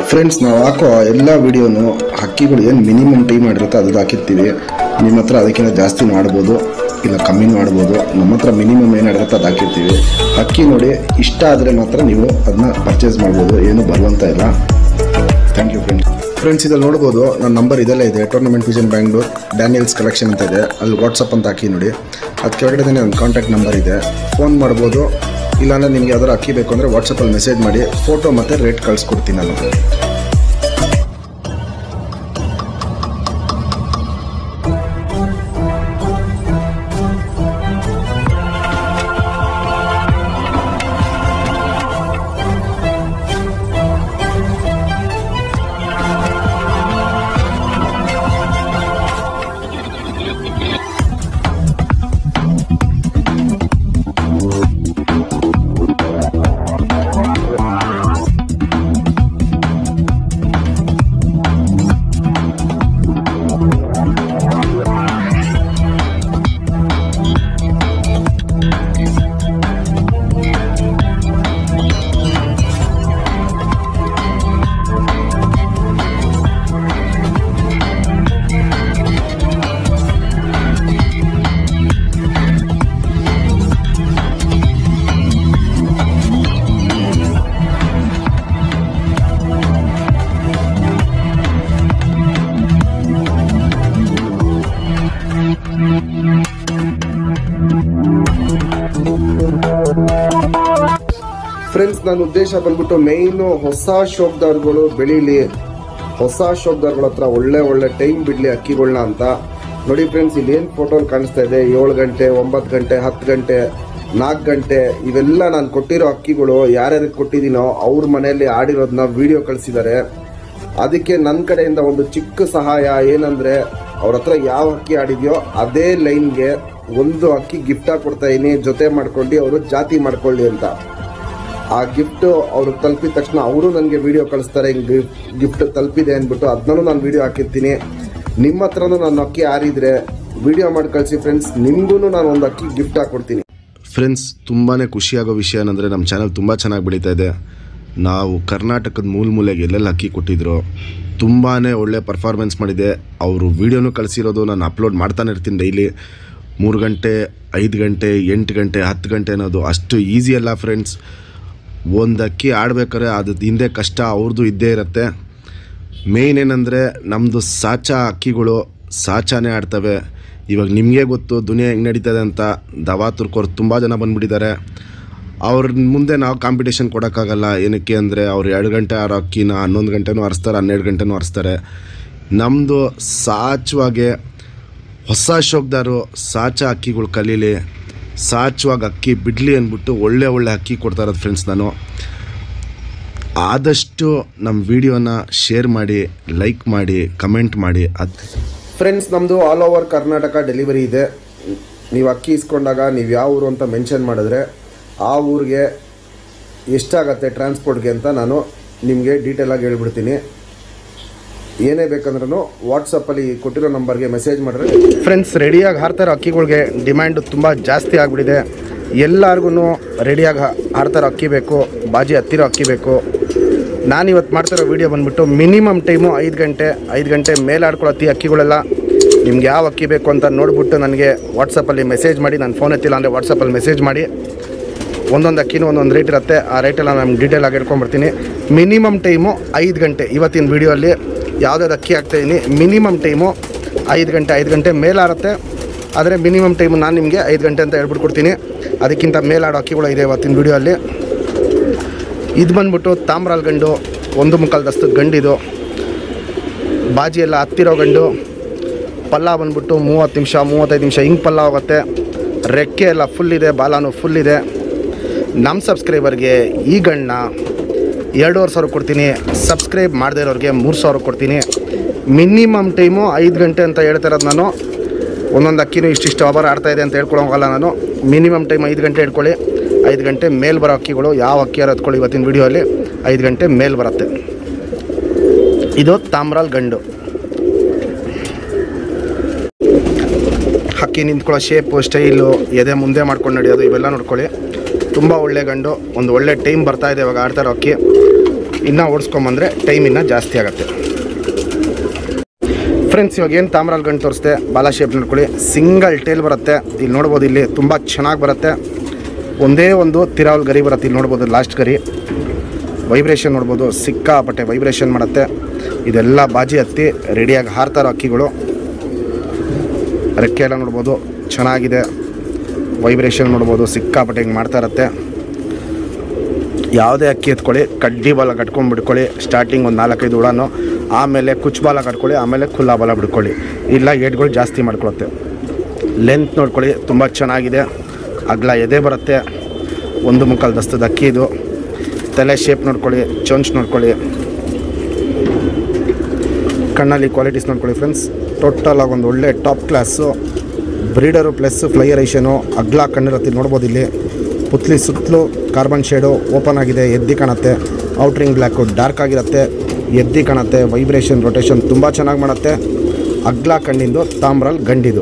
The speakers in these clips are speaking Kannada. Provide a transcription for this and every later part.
ಫ್ರೆಂಡ್ಸ್ ನಾವು ಹಾಕೋ ಎಲ್ಲ ವಿಡಿಯೋನು ಹಕ್ಕಿಗಳು ಏನು ಮಿನಿಮಮ್ ಟೈಮ್ ಮಾಡಿರುತ್ತೆ ಅದು ಹಾಕಿರ್ತೀವಿ ನಿಮ್ಮ ಹತ್ರ ಅದಕ್ಕಿಂತ ಜಾಸ್ತಿ ಮಾಡ್ಬೋದು ಇಲ್ಲ ಕಮ್ಮಿ ಮಾಡ್ಬೋದು ನಮ್ಮ ಹತ್ರ ಮಿನಿಮಮ್ ಏನಿರುತ್ತೆ ಅದು ಹಾಕಿರ್ತೀವಿ ಹಕ್ಕಿ ನೋಡಿ ಇಷ್ಟ ಆದರೆ ಮಾತ್ರ ನೀವು ಅದನ್ನ ಪರ್ಚೇಸ್ ಮಾಡ್ಬೋದು ಏನು ಬರುವಂತ ಇಲ್ಲ ಥ್ಯಾಂಕ್ ಯು ಫ್ರೆಂಡ್ಸ್ ಫ್ರೆಂಡ್ಸ್ ಇದಲ್ಲಿ ನೋಡ್ಬೋದು ನನ್ನ ನಂಬರ್ ಇದೆಲ್ಲ ಇದೆ tournament vision Bangalore Daniels collection ಅಂತ ಇದೆ ಅಲ್ಲಿ ವಾಟ್ಸಪ್ ಅಂತ ಹಾಕಿ ನೋಡಿ ಅದು ಕೆಳಗಡೆ ನನ್ನ ಕಾಂಟ್ಯಾಕ್ಟ್ ನಂಬರ್ ಇದೆ ಫೋನ್ ಮಾಡ್ಬೋದು ಇಲ್ಲಾಂದ್ರೆ ನಿಮ್ಗೆ ಯಾವ್ದಾರು ಅಕ್ಕಿ ಬೇಕು ಅಂದರೆ ವಾಟ್ಸಪ್ಪಲ್ಲಿ ಮೆಸೇಜ್ ಮಾಡಿ ಫೋಟೋ ಮತ್ತು ರೇಟ್ ಕಳಿಸ್ಕೊಡ್ತೀನಿ ನಾನು ಫ್ರೆಂಡ್ಸ್ ನನ್ನ ಉದ್ದೇಶ ಬಂದ್ಬಿಟ್ಟು ಮೇಯ್ನು ಹೊಸ ಶೋಕ್ದಾರ್ಗಳು ಬೆಳೀಲಿ ಹೊಸ ಶೋಕ್ದಾರ್ಗಳ ಹತ್ರ ಒಳ್ಳೆ ಒಳ್ಳೆ ಟೈಮ್ ಬಿಡಲಿ ಅಕ್ಕಿಗಳನ್ನ ಅಂತ ನೋಡಿ ಫ್ರೆಂಡ್ಸ್ ಇಲ್ಲಿ ಏನು ಫೋಟೋ ಕಾಣಿಸ್ತಾ ಇದೆ ಏಳು ಗಂಟೆ ಒಂಬತ್ತು ಗಂಟೆ ಹತ್ತು ಗಂಟೆ ನಾಲ್ಕು ಗಂಟೆ ಇವೆಲ್ಲ ನಾನು ಕೊಟ್ಟಿರೋ ಅಕ್ಕಿಗಳು ಯಾರ್ಯಾರಿಗೆ ಕೊಟ್ಟಿದ್ದೀನೋ ಅವ್ರ ಮನೆಯಲ್ಲಿ ಆಡಿರೋದನ್ನ ವಿಡಿಯೋ ಕಳಿಸಿದ್ದಾರೆ ಅದಕ್ಕೆ ನನ್ನ ಕಡೆಯಿಂದ ಒಂದು ಚಿಕ್ಕ ಸಹಾಯ ಏನಂದ್ರೆ ಅವ್ರ ಹತ್ರ ಯಾವ ಅಕ್ಕಿ ಆಡಿದ್ಯೋ ಅದೇ ಲೈನ್ಗೆ ಒಂದು ಅಕ್ಕಿ ಗಿಫ್ಟ್ ಆಗಿ ಕೊಡ್ತಾ ಇದೀನಿ ಜೊತೆ ಮಾಡ್ಕೊಂಡು ಅವರು ಜಾತಿ ಮಾಡ್ಕೊಳ್ಳಿ ಅಂತ ಆ ಗಿಫ್ಟ್ ಅವ್ರು ತಲುಪಿದ ತಕ್ಷಣ ಅವರು ನನಗೆ ವಿಡಿಯೋ ಕಳಿಸ್ತಾರೆ ಹಿಂಗೆ ಗಿಫ್ಟ್ ತಲುಪಿದೆ ಅಂದ್ಬಿಟ್ಟು ಅದನ್ನೂ ನಾನು ವಿಡಿಯೋ ಹಾಕಿರ್ತೀನಿ ನಿಮ್ಮ ಹತ್ರನೂ ನಾನು ಅಕ್ಕಿ ಆರಿದ್ರೆ ವಿಡಿಯೋ ಮಾಡಿ ಕಳಿಸಿ ಫ್ರೆಂಡ್ಸ್ ನಿಮಗೂ ನಾನು ಒಂದು ಅಕ್ಕಿ ಗಿಫ್ಟ್ ಹಾಕ್ಕೊಡ್ತೀನಿ ಫ್ರೆಂಡ್ಸ್ ತುಂಬಾ ಖುಷಿಯಾಗೋ ವಿಷಯ ಏನಂದರೆ ನಮ್ಮ ಚಾನಲ್ ತುಂಬ ಚೆನ್ನಾಗಿ ಬೆಳೀತಾ ಇದೆ ನಾವು ಕರ್ನಾಟಕದ ಮೂಲ ಮೂಲೆಗೆ ಎಲ್ಲೆಲ್ಲಿ ಅಕ್ಕಿ ಕೊಟ್ಟಿದ್ರು ತುಂಬಾ ಒಳ್ಳೆ ಪರ್ಫಾರ್ಮೆನ್ಸ್ ಮಾಡಿದೆ ಅವರು ವೀಡಿಯೋನು ಕಳಿಸಿರೋದು ನಾನು ಅಪ್ಲೋಡ್ ಮಾಡ್ತಾನೆ ಇರ್ತೀನಿ ಡೈಲಿ ಮೂರು ಗಂಟೆ ಐದು ಗಂಟೆ ಎಂಟು ಗಂಟೆ ಹತ್ತು ಗಂಟೆ ಅನ್ನೋದು ಅಷ್ಟು ಈಸಿ ಅಲ್ಲ ಫ್ರೆಂಡ್ಸ್ ಒಂದು ಅಕ್ಕಿ ಆಡ್ಬೇಕಾದ್ರೆ ಅದು ಹಿಂದೆ ಕಷ್ಟ ಅವ್ರದ್ದು ಇದ್ದೇ ಇರುತ್ತೆ ಮೇಯ್ನ್ ಏನಂದರೆ ನಮ್ಮದು ಸಾಚಾ ಅಕ್ಕಿಗಳು ಸಾಚಾನೇ ಆಡ್ತವೆ ಇವಾಗ ನಿಮಗೆ ಗೊತ್ತು ದುನಿಯಾ ಹೆಂಗೆ ನಡೀತದೆ ಅಂತ ದವಾ ತುರ್ಕೋರು ತುಂಬ ಜನ ಬಂದುಬಿಟ್ಟಿದ್ದಾರೆ ಅವ್ರ ಮುಂದೆ ನಾವು ಕಾಂಪಿಟೇಷನ್ ಕೊಡೋಕ್ಕಾಗಲ್ಲ ಏನಕ್ಕೆ ಅಂದರೆ ಅವ್ರು ಎರಡು ಗಂಟೆ ಆರೋ ಅಕ್ಕಿನ ಹನ್ನೊಂದು ಗಂಟೆನೂ ಹರಿಸ್ತಾರೆ ಹನ್ನೆರಡು ಗಂಟೆನೂ ಹರಿಸ್ತಾರೆ ನಮ್ಮದು ಸಾಚವಾಗೆ ಹೊಸ ಶೋಕ್ದಾರು ಸಾಚ ಅಕ್ಕಿಗಳು ಕಲೀಲಿ ಸಾಚವಾಗಿ ಅಕ್ಕಿ ಬಿಡಲಿ ಅಂದ್ಬಿಟ್ಟು ಒಳ್ಳೆ ಒಳ್ಳೆ ಅಕ್ಕಿ ಕೊಡ್ತಾ ಇರೋದು ಫ್ರೆಂಡ್ಸ್ ನಾನು ಆದಷ್ಟು ನಮ್ಮ ವಿಡಿಯೋನ ಶೇರ್ ಮಾಡಿ ಲೈಕ್ ಮಾಡಿ ಕಮೆಂಟ್ ಮಾಡಿ ಅದು ಫ್ರೆಂಡ್ಸ್ ನಮ್ಮದು ಆಲ್ ಓವರ್ ಕರ್ನಾಟಕ ಡೆಲಿವರಿ ಇದೆ ನೀವು ಅಕ್ಕಿ ಇಸ್ಕೊಂಡಾಗ ನೀವು ಯಾವ ಊರು ಅಂತ ಮೆನ್ಷನ್ ಮಾಡಿದ್ರೆ ಆ ಊರಿಗೆ ಎಷ್ಟಾಗತ್ತೆ ಟ್ರಾನ್ಸ್ಪೋರ್ಟ್ಗೆ ಅಂತ ನಾನು ನಿಮಗೆ ಡೀಟೇಲಾಗಿ ಹೇಳ್ಬಿಡ್ತೀನಿ ಏನೇ ಬೇಕಂದ್ರೂ ವಾಟ್ಸಪ್ಪಲ್ಲಿ ಕೊಟ್ಟಿರೋ ನಂಬರ್ಗೆ ಮೆಸೇಜ್ ಮಾಡಿದ್ರೆ ಫ್ರೆಂಡ್ಸ್ ರೆಡಿಯಾಗಿ ಹಾರ್ತಾರೋ ಅಕ್ಕಿಗಳಿಗೆ ಡಿಮ್ಯಾಂಡು ತುಂಬ ಜಾಸ್ತಿ ಆಗಿಬಿಟ್ಟಿದೆ ಎಲ್ಲರಿಗೂ ರೆಡಿಯಾಗಿ ಹಾರ್ತಾರೋ ಅಕ್ಕಿ ಬೇಕು ಬಾಜಿ ಹತ್ತಿರೋ ಅಕ್ಕಿ ಬೇಕು ನಾನು ಇವತ್ತು ಮಾಡ್ತಿರೋ ವೀಡಿಯೋ ಬಂದ್ಬಿಟ್ಟು ಮಿನಿಮಮ್ ಟೈಮು ಐದು ಗಂಟೆ ಐದು ಗಂಟೆ ಮೇಲೆ ಆಡ್ಕೊಳ್ಳೋ ಅತಿ ಅಕ್ಕಿಗಳೆಲ್ಲ ನಿಮ್ಗೆ ಯಾವ ಅಕ್ಕಿ ಬೇಕು ಅಂತ ನೋಡಿಬಿಟ್ಟು ನನಗೆ ವಾಟ್ಸಪ್ಪಲ್ಲಿ ಮೆಸೇಜ್ ಮಾಡಿ ನಾನು ಫೋನ್ ಎತ್ತಿಲ್ಲ ಅಂದರೆ ವಾಟ್ಸಪ್ಪಲ್ಲಿ ಮೆಸೇಜ್ ಮಾಡಿ ಒಂದೊಂದು ಅಕ್ಕಿನೂ ಒಂದೊಂದು ರೇಟ್ ಇರುತ್ತೆ ಆ ರೇಟೆಲ್ಲ ನಾನು ಡೀಟೇಲ್ ಆಗಿ ಹೇಳ್ಕೊಂಬರ್ತೀನಿ ಮಿನಿಮಮ್ ಟೈಮು ಐದು ಗಂಟೆ ಇವತ್ತಿನ ವೀಡಿಯೋಲ್ಲಿ ಯಾವುದಾದ್ರು ಅಕ್ಕಿ ಹಾಕ್ತಾಯಿದ್ದೀನಿ ಮಿನಿಮಮ್ ಟೈಮು ಐದು ಗಂಟೆ ಐದು ಗಂಟೆ ಮೇಲಾರುತ್ತೆ ಆದರೆ ಮಿನಿಮಮ್ ಟೈಮು ನಾನು ನಿಮಗೆ ಐದು ಗಂಟೆ ಅಂತ ಹೇಳ್ಬಿಟ್ಟು ಕೊಡ್ತೀನಿ ಅದಕ್ಕಿಂತ ಮೇಲಾಡೋ ಅಕ್ಕಿಗಳು ಇದೆ ಇವತ್ತಿನ ವೀಡಿಯೋಲ್ಲಿ ಇದು ಬಂದ್ಬಿಟ್ಟು ತಾಮ್ರಾಲ್ ಗಂಡು ಒಂದು ಮುಕ್ಕಾಲು ದಸ್ತದ ಗಂಡಿದು ಬಾಜಿ ಎಲ್ಲ ಹತ್ತಿರೋ ಗಂಡು ಪಲ್ಲ ಬಂದ್ಬಿಟ್ಟು ಮೂವತ್ತು ನಿಮಿಷ ಮೂವತ್ತೈದು ನಿಮಿಷ ಹಿಂಗೆ ಪಲ್ಲ ಹೋಗುತ್ತೆ ರೆಕ್ಕೆ ಎಲ್ಲ ಫುಲ್ ಇದೆ ಬಾಲಾನು ಫುಲ್ ಇದೆ ನಮ್ಮ ಸಬ್ಸ್ಕ್ರೈಬರ್ಗೆ ಈ ಗಣ್ಣ ಎರಡೂವರೆ ಸಾವಿರ ಕೊಡ್ತೀನಿ ಸಬ್ಸ್ಕ್ರೈಬ್ ಮಾಡದೇ ಇರೋರಿಗೆ ಮೂರು ಸಾವಿರ ಕೊಡ್ತೀನಿ ಮಿನಿಮಮ್ ಟೈಮು ಐದು ಗಂಟೆ ಅಂತ ಹೇಳ್ತಾ ಇರೋದು ನಾನು ಒಂದೊಂದು ಅಕ್ಕಿನೂ ಇಷ್ಟಿಷ್ಟು ಅವರ್ ಆಡ್ತಾ ಇದೆ ಅಂತ ಹೇಳ್ಕೊಳೋಗಲ್ಲ ನಾನು ಮಿನಿಮಮ್ ಟೈಮ್ ಐದು ಗಂಟೆ ಇಟ್ಕೊಳ್ಳಿ ಐದು ಗಂಟೆ ಮೇಲೆ ಬರೋ ಅಕ್ಕಿಗಳು ಯಾವ ಅಕ್ಕಿ ಯಾರು ಎತ್ಕೊಳ್ಳಿ ಇವತ್ತಿನ ವಿಡಿಯೋಲಿ ಐದು ಗಂಟೆ ಮೇಲೆ ಬರುತ್ತೆ ಇದು ತಾಮ್ರಾಲ್ ಗಂಡು ಹಕ್ಕಿ ನಿಂತ್ಕೊಳ್ಳೋ ಶೇಪು ಸ್ಟೈಲು ಎದೆ ಮುಂದೆ ಮಾಡ್ಕೊಂಡು ನಡೆಯೋದು ಇವೆಲ್ಲ ನೋಡ್ಕೊಳ್ಳಿ ತುಂಬ ಒಳ್ಳೆ ಗಂಡು ಒಂದು ಒಳ್ಳೆ ಟೈಮ್ ಬರ್ತಾ ಇದೆ ಇವಾಗ ಆಡ್ತಾ ಇರೋ ಅಕ್ಕಿ ಇನ್ನೂ ಓಡಿಸ್ಕೊಂಬಂದರೆ ಟೈಮ್ ಇನ್ನೂ ಜಾಸ್ತಿ ಆಗುತ್ತೆ ಫ್ರೆಂಡ್ಸ್ ಇವಾಗ ಏನು ತಾಮ್ರಾಲ್ ಗಂಟು ತೋರಿಸ್ದೆ ಬಾಲ ಶೇಪ್ ನೋಡ್ಕೊಳ್ಳಿ ಸಿಂಗಲ್ ಟೇಲ್ ಬರುತ್ತೆ ಇಲ್ಲಿ ನೋಡ್ಬೋದು ಇಲ್ಲಿ ತುಂಬ ಚೆನ್ನಾಗಿ ಬರುತ್ತೆ ಒಂದೇ ಒಂದು ತಿರಾವಲ್ ಗರಿ ಬರುತ್ತೆ ಇಲ್ಲಿ ನೋಡ್ಬೋದು ಲಾಸ್ಟ್ ಗರಿ ವೈಬ್ರೇಷನ್ ನೋಡ್ಬೋದು ಸಿಕ್ಕಾಪಟ್ಟೆ ವೈಬ್ರೇಷನ್ ಮಾಡುತ್ತೆ ಇದೆಲ್ಲ ಬಾಜಿ ಹತ್ತಿ ರೆಡಿಯಾಗಿ ಹಾರ್ತಾರೋ ಅಕ್ಕಿಗಳು ರೆಕ್ಕೆ ಎಲ್ಲ ನೋಡ್ಬೋದು ಚೆನ್ನಾಗಿದೆ ವೈಬ್ರೇಷನ್ ನೋಡ್ಬೋದು ಸಿಕ್ಕಾಪಟ್ಟೆ ಹಿಂಗೆ ಮಾಡ್ತಾ ಇರುತ್ತೆ ಯಾವುದೇ ಅಕ್ಕಿ ಎತ್ಕೊಳ್ಳಿ ಕಡ್ಡಿ ಬಾಲ ಕಟ್ಕೊಂಡು ಬಿಡ್ಕೊಳ್ಳಿ ಸ್ಟಾರ್ಟಿಂಗ್ ಒಂದು ನಾಲ್ಕೈದು ಉಡಾನು ಆಮೇಲೆ ಕುಚ್ ಬಾಲ ಕಟ್ಕೊಳ್ಳಿ ಆಮೇಲೆ ಖುಲ್ಲಾ ಬಾಲ ಬಿಡ್ಕೊಳ್ಳಿ ಇಲ್ಲ ಏಟ್ಗಳು ಜಾಸ್ತಿ ಮಾಡ್ಕೊಳುತ್ತೆ ಲೆಂತ್ ನೋಡ್ಕೊಳ್ಳಿ ತುಂಬ ಚೆನ್ನಾಗಿದೆ ಅಗ್ಲ ಎದೆ ಬರುತ್ತೆ ಒಂದು ಮುಕ್ಕಾಲು ದಸ್ತದ ಅಕ್ಕಿ ಇದು ತಲೆ ಶೇಪ್ ನೋಡ್ಕೊಳ್ಳಿ ಚೊಂಚ್ ನೋಡ್ಕೊಳ್ಳಿ ಕಣ್ಣಲ್ಲಿ ಕ್ವಾಲಿಟೀಸ್ ನೋಡ್ಕೊಳ್ಳಿ ಫ್ರೆಂಡ್ಸ್ ಟೋಟಲ್ ಆಗಿ ಒಂದು ಒಳ್ಳೆ top class breeder plus flyer Asian ಅಗ್ಲ ಕಣ್ಣಿರತ್ತೆ ನೋಡ್ಬೋದು ಇಲ್ಲಿ ಪುತ್ಲಿ ಸುತ್ತಲೂ ಕಾರ್ಬನ್ ಶೇಡು ಓಪನ್ ಆಗಿದೆ ಎದ್ದಿ ಕಾಣುತ್ತೆ ಔಟ್ರಿಂಗ್ ಬ್ಲ್ಯಾಕು ಡಾರ್ಕ್ ಆಗಿರುತ್ತೆ ಎದ್ದಿ ಕಾಣುತ್ತೆ ವೈಬ್ರೇಷನ್ ರೊಟೇಷನ್ ತುಂಬ ಚೆನ್ನಾಗಿ ಮಾಡುತ್ತೆ ಅಗ್ಲ ಕಣ್ಣಿಂದು ತಾಮ್ರಲ್ ಗಂಡಿದು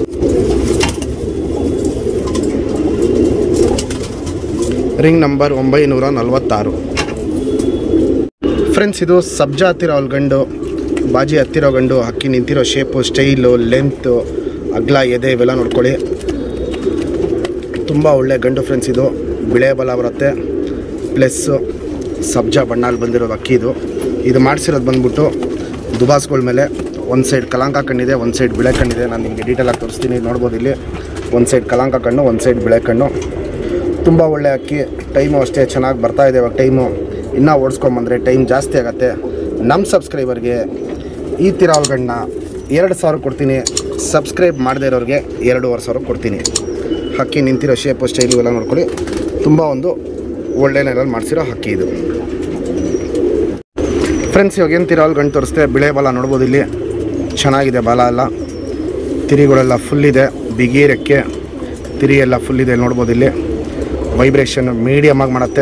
ರಿಂಗ್ ನಂಬರ್ ಒಂಬೈನೂರ ನಲವತ್ತಾರು ಫ್ರೆಂಡ್ಸ್ ಇದು ಸಬ್ಜಾ ಹತ್ತಿರೋ ಅಲ್ಲಿ ಗಂಡು ಬಾಜಿ ಹತ್ತಿರೋ ಗಂಡು ಹಕ್ಕಿ ನಿಂತಿರೋ ಶೇಪು ಸ್ಟೈಲು ಲೆಂತು ಅಗ್ಲ ಎದೆ ಇವೆಲ್ಲ ನೋಡ್ಕೊಳ್ಳಿ ತುಂಬ ಒಳ್ಳೆ ಗಂಡು ಫ್ರೆಂಡ್ಸ್ ಇದು ಬಿಳೆ ಬಲ ಬರುತ್ತೆ ಪ್ಲಸ್ಸು ಸಬ್ಜಾ ಬಣ್ಣಲ್ಲಿ ಬಂದಿರೋದು ಅಕ್ಕಿ ಇದು ಇದು ಮಾಡಿಸಿರೋದು ಬಂದ್ಬಿಟ್ಟು ದುಬಾಸ್ಗಳ ಮೇಲೆ ಒಂದು ಸೈಡ್ ಕಲಾಂಕ ಕಣ್ಣಿದೆ ಒಂದು ಸೈಡ್ ಬಿಳೆ ಕಣ್ಣಿದೆ ನಾನು ನಿಮಗೆ ಡೀಟೇಲಾಗಿ ತೋರಿಸ್ತೀನಿ ನೋಡ್ಬೋದು ಇಲ್ಲಿ ಒಂದು ಸೈಡ್ ಕಲಾಂಕ ಕಣ್ಣು ಒಂದು ಸೈಡ್ ಬಿಳೆ ಕಣ್ಣು ತುಂಬ ಒಳ್ಳೆ ಅಕ್ಕಿ ಟೈಮು ಅಷ್ಟೇ ಚೆನ್ನಾಗಿ ಬರ್ತಾ ಇದೆ ಇವಾಗ ಟೈಮು ಇನ್ನೂ ಓಡಿಸ್ಕೊಂಬಂದರೆ ಟೈಮ್ ಜಾಸ್ತಿ ಆಗುತ್ತೆ ನಮ್ಮ ಸಬ್ಸ್ಕ್ರೈಬರ್ಗೆ ಈ ತಿರಾವಲ್ಗಣ್ಣ ಎರಡು ಸಾವಿರ ಕೊಡ್ತೀನಿ ಸಬ್ಸ್ಕ್ರೈಬ್ ಮಾಡದೇ ಇರೋರಿಗೆ ಎರಡೂವರೆ ಸಾವಿರ ಕೊಡ್ತೀನಿ ಹಕ್ಕಿ ನಿಂತಿರೋ ಶೇಪು ಸ್ಟೈಲು ಎಲ್ಲ ನೋಡ್ಕೊಳ್ಳಿ ತುಂಬ ಒಂದು ಒಳ್ಳೆ ನೆಲಲ್ಲಿ ಮಾಡಿಸಿರೋ ಹಕ್ಕಿ ಇದು ಫ್ರೆಂಡ್ಸ್ ಇವಾಗ ಏನು ತಿರಾವಲ್ ಗಂಟು ತೋರಿಸ್ತೆ ಬಿಳೆ ಬಾಲ ನೋಡ್ಬೋದು ಇಲ್ಲಿ ಚೆನ್ನಾಗಿದೆ ಬಾಲ ಎಲ್ಲ ತಿರಿಗಳೆಲ್ಲ ಫುಲ್ ಇದೆ ಬಿಗಿ ರೆಕ್ಕೆ ತಿರಿ ಎಲ್ಲ ಫುಲ್ ಇದೆ ನೋಡ್ಬೋದು ಇಲ್ಲಿ ವೈಬ್ರೇಷನ್ ಮೀಡಿಯಮ್ ಆಗಿ ಮಾಡುತ್ತೆ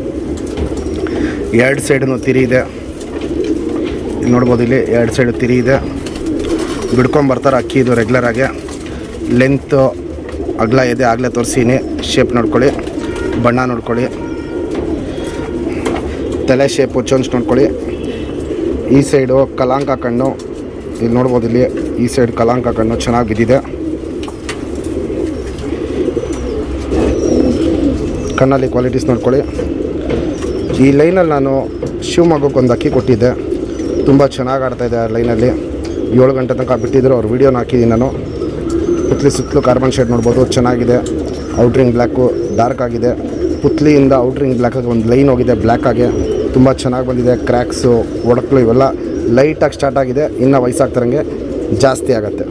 ಎರಡು ಸೈಡೂ ತಿರಿ ಇದೆ ಇಲ್ಲಿ ನೋಡ್ಬೋದು ಇಲ್ಲಿ ಎರಡು ಸೈಡು ತಿರಿ ಇದೆ ಬಿಡ್ಕೊಂಬರ್ತಾರೆ ಅಕ್ಕಿ ಇದು ರೆಗ್ಯುಲರ್ ಆಗಿ ಲೆಂತು ಅಗಲ ಇದೆ ಆಗಲೇ ತೋರಿಸೀನಿ ಶೇಪ್ ನೋಡ್ಕೊಳ್ಳಿ ಬಣ್ಣ ನೋಡ್ಕೊಳ್ಳಿ ತಲೆ ಶೇಪು ಚೊಂಚ್ ನೋಡ್ಕೊಳ್ಳಿ ಈ ಸೈಡು ಕಲಾಂಕ ಕಣ್ಣು ಇಲ್ಲಿ ನೋಡ್ಬೋದು ಇಲ್ಲಿ ಈ ಸೈಡ್ ಕಲಾಂಕ ಕಣ್ಣು ಚೆನ್ನಾಗಿ ಬಿದ್ದಿದೆ ಕಣ್ಣಲ್ಲಿ ಕ್ವಾಲಿಟೀಸ್ ನೋಡ್ಕೊಳ್ಳಿ ಈ ಲೈನಲ್ಲಿ ನಾನು ಶಿವಮೊಗ್ಗಕ್ಕೆ ಒಂದು ಅಕ್ಕಿ ಕೊಟ್ಟಿದ್ದೆ ತುಂಬ ಚೆನ್ನಾಗಿ ಆಡ್ತಾ ಇದೆ ಆ ಲೈನಲ್ಲಿ ಏಳು ಗಂಟೆ ತನಕ ಬಿಟ್ಟಿದ್ರು ಅವ್ರ ವೀಡಿಯೋನ ಹಾಕಿದ್ದೀನಿ ನಾನು ಪುತ್ಲಿ ಸುತ್ತಲೂ ಕಾರ್ಬನ್ ಶೇಡ್ ನೋಡ್ಬೋದು ಚೆನ್ನಾಗಿದೆ ಔಟ್ರಿಂಗ್ ಬ್ಲ್ಯಾಕು ಡಾರ್ಕ್ ಆಗಿದೆ ಪುತ್ಲಿಯಿಂದ ಔಟ್ರಿಂಗ್ ಬ್ಲ್ಯಾಕಾಗಿ ಒಂದು ಲೈನ್ ಹೋಗಿದೆ ಬ್ಲ್ಯಾಕ್ ಆಗಿ ತುಂಬ ಚೆನ್ನಾಗಿ ಬಂದಿದೆ ಕ್ರ್ಯಾಕ್ಸು ಒಡಕ್ಲು ಇವೆಲ್ಲ ಲೈಟಾಗಿ ಸ್ಟಾರ್ಟ್ ಆಗಿದೆ ಇನ್ನು ವಯಸ್ಸಾಗ್ತಾರಂಗೆ ಜಾಸ್ತಿ ಆಗುತ್ತೆ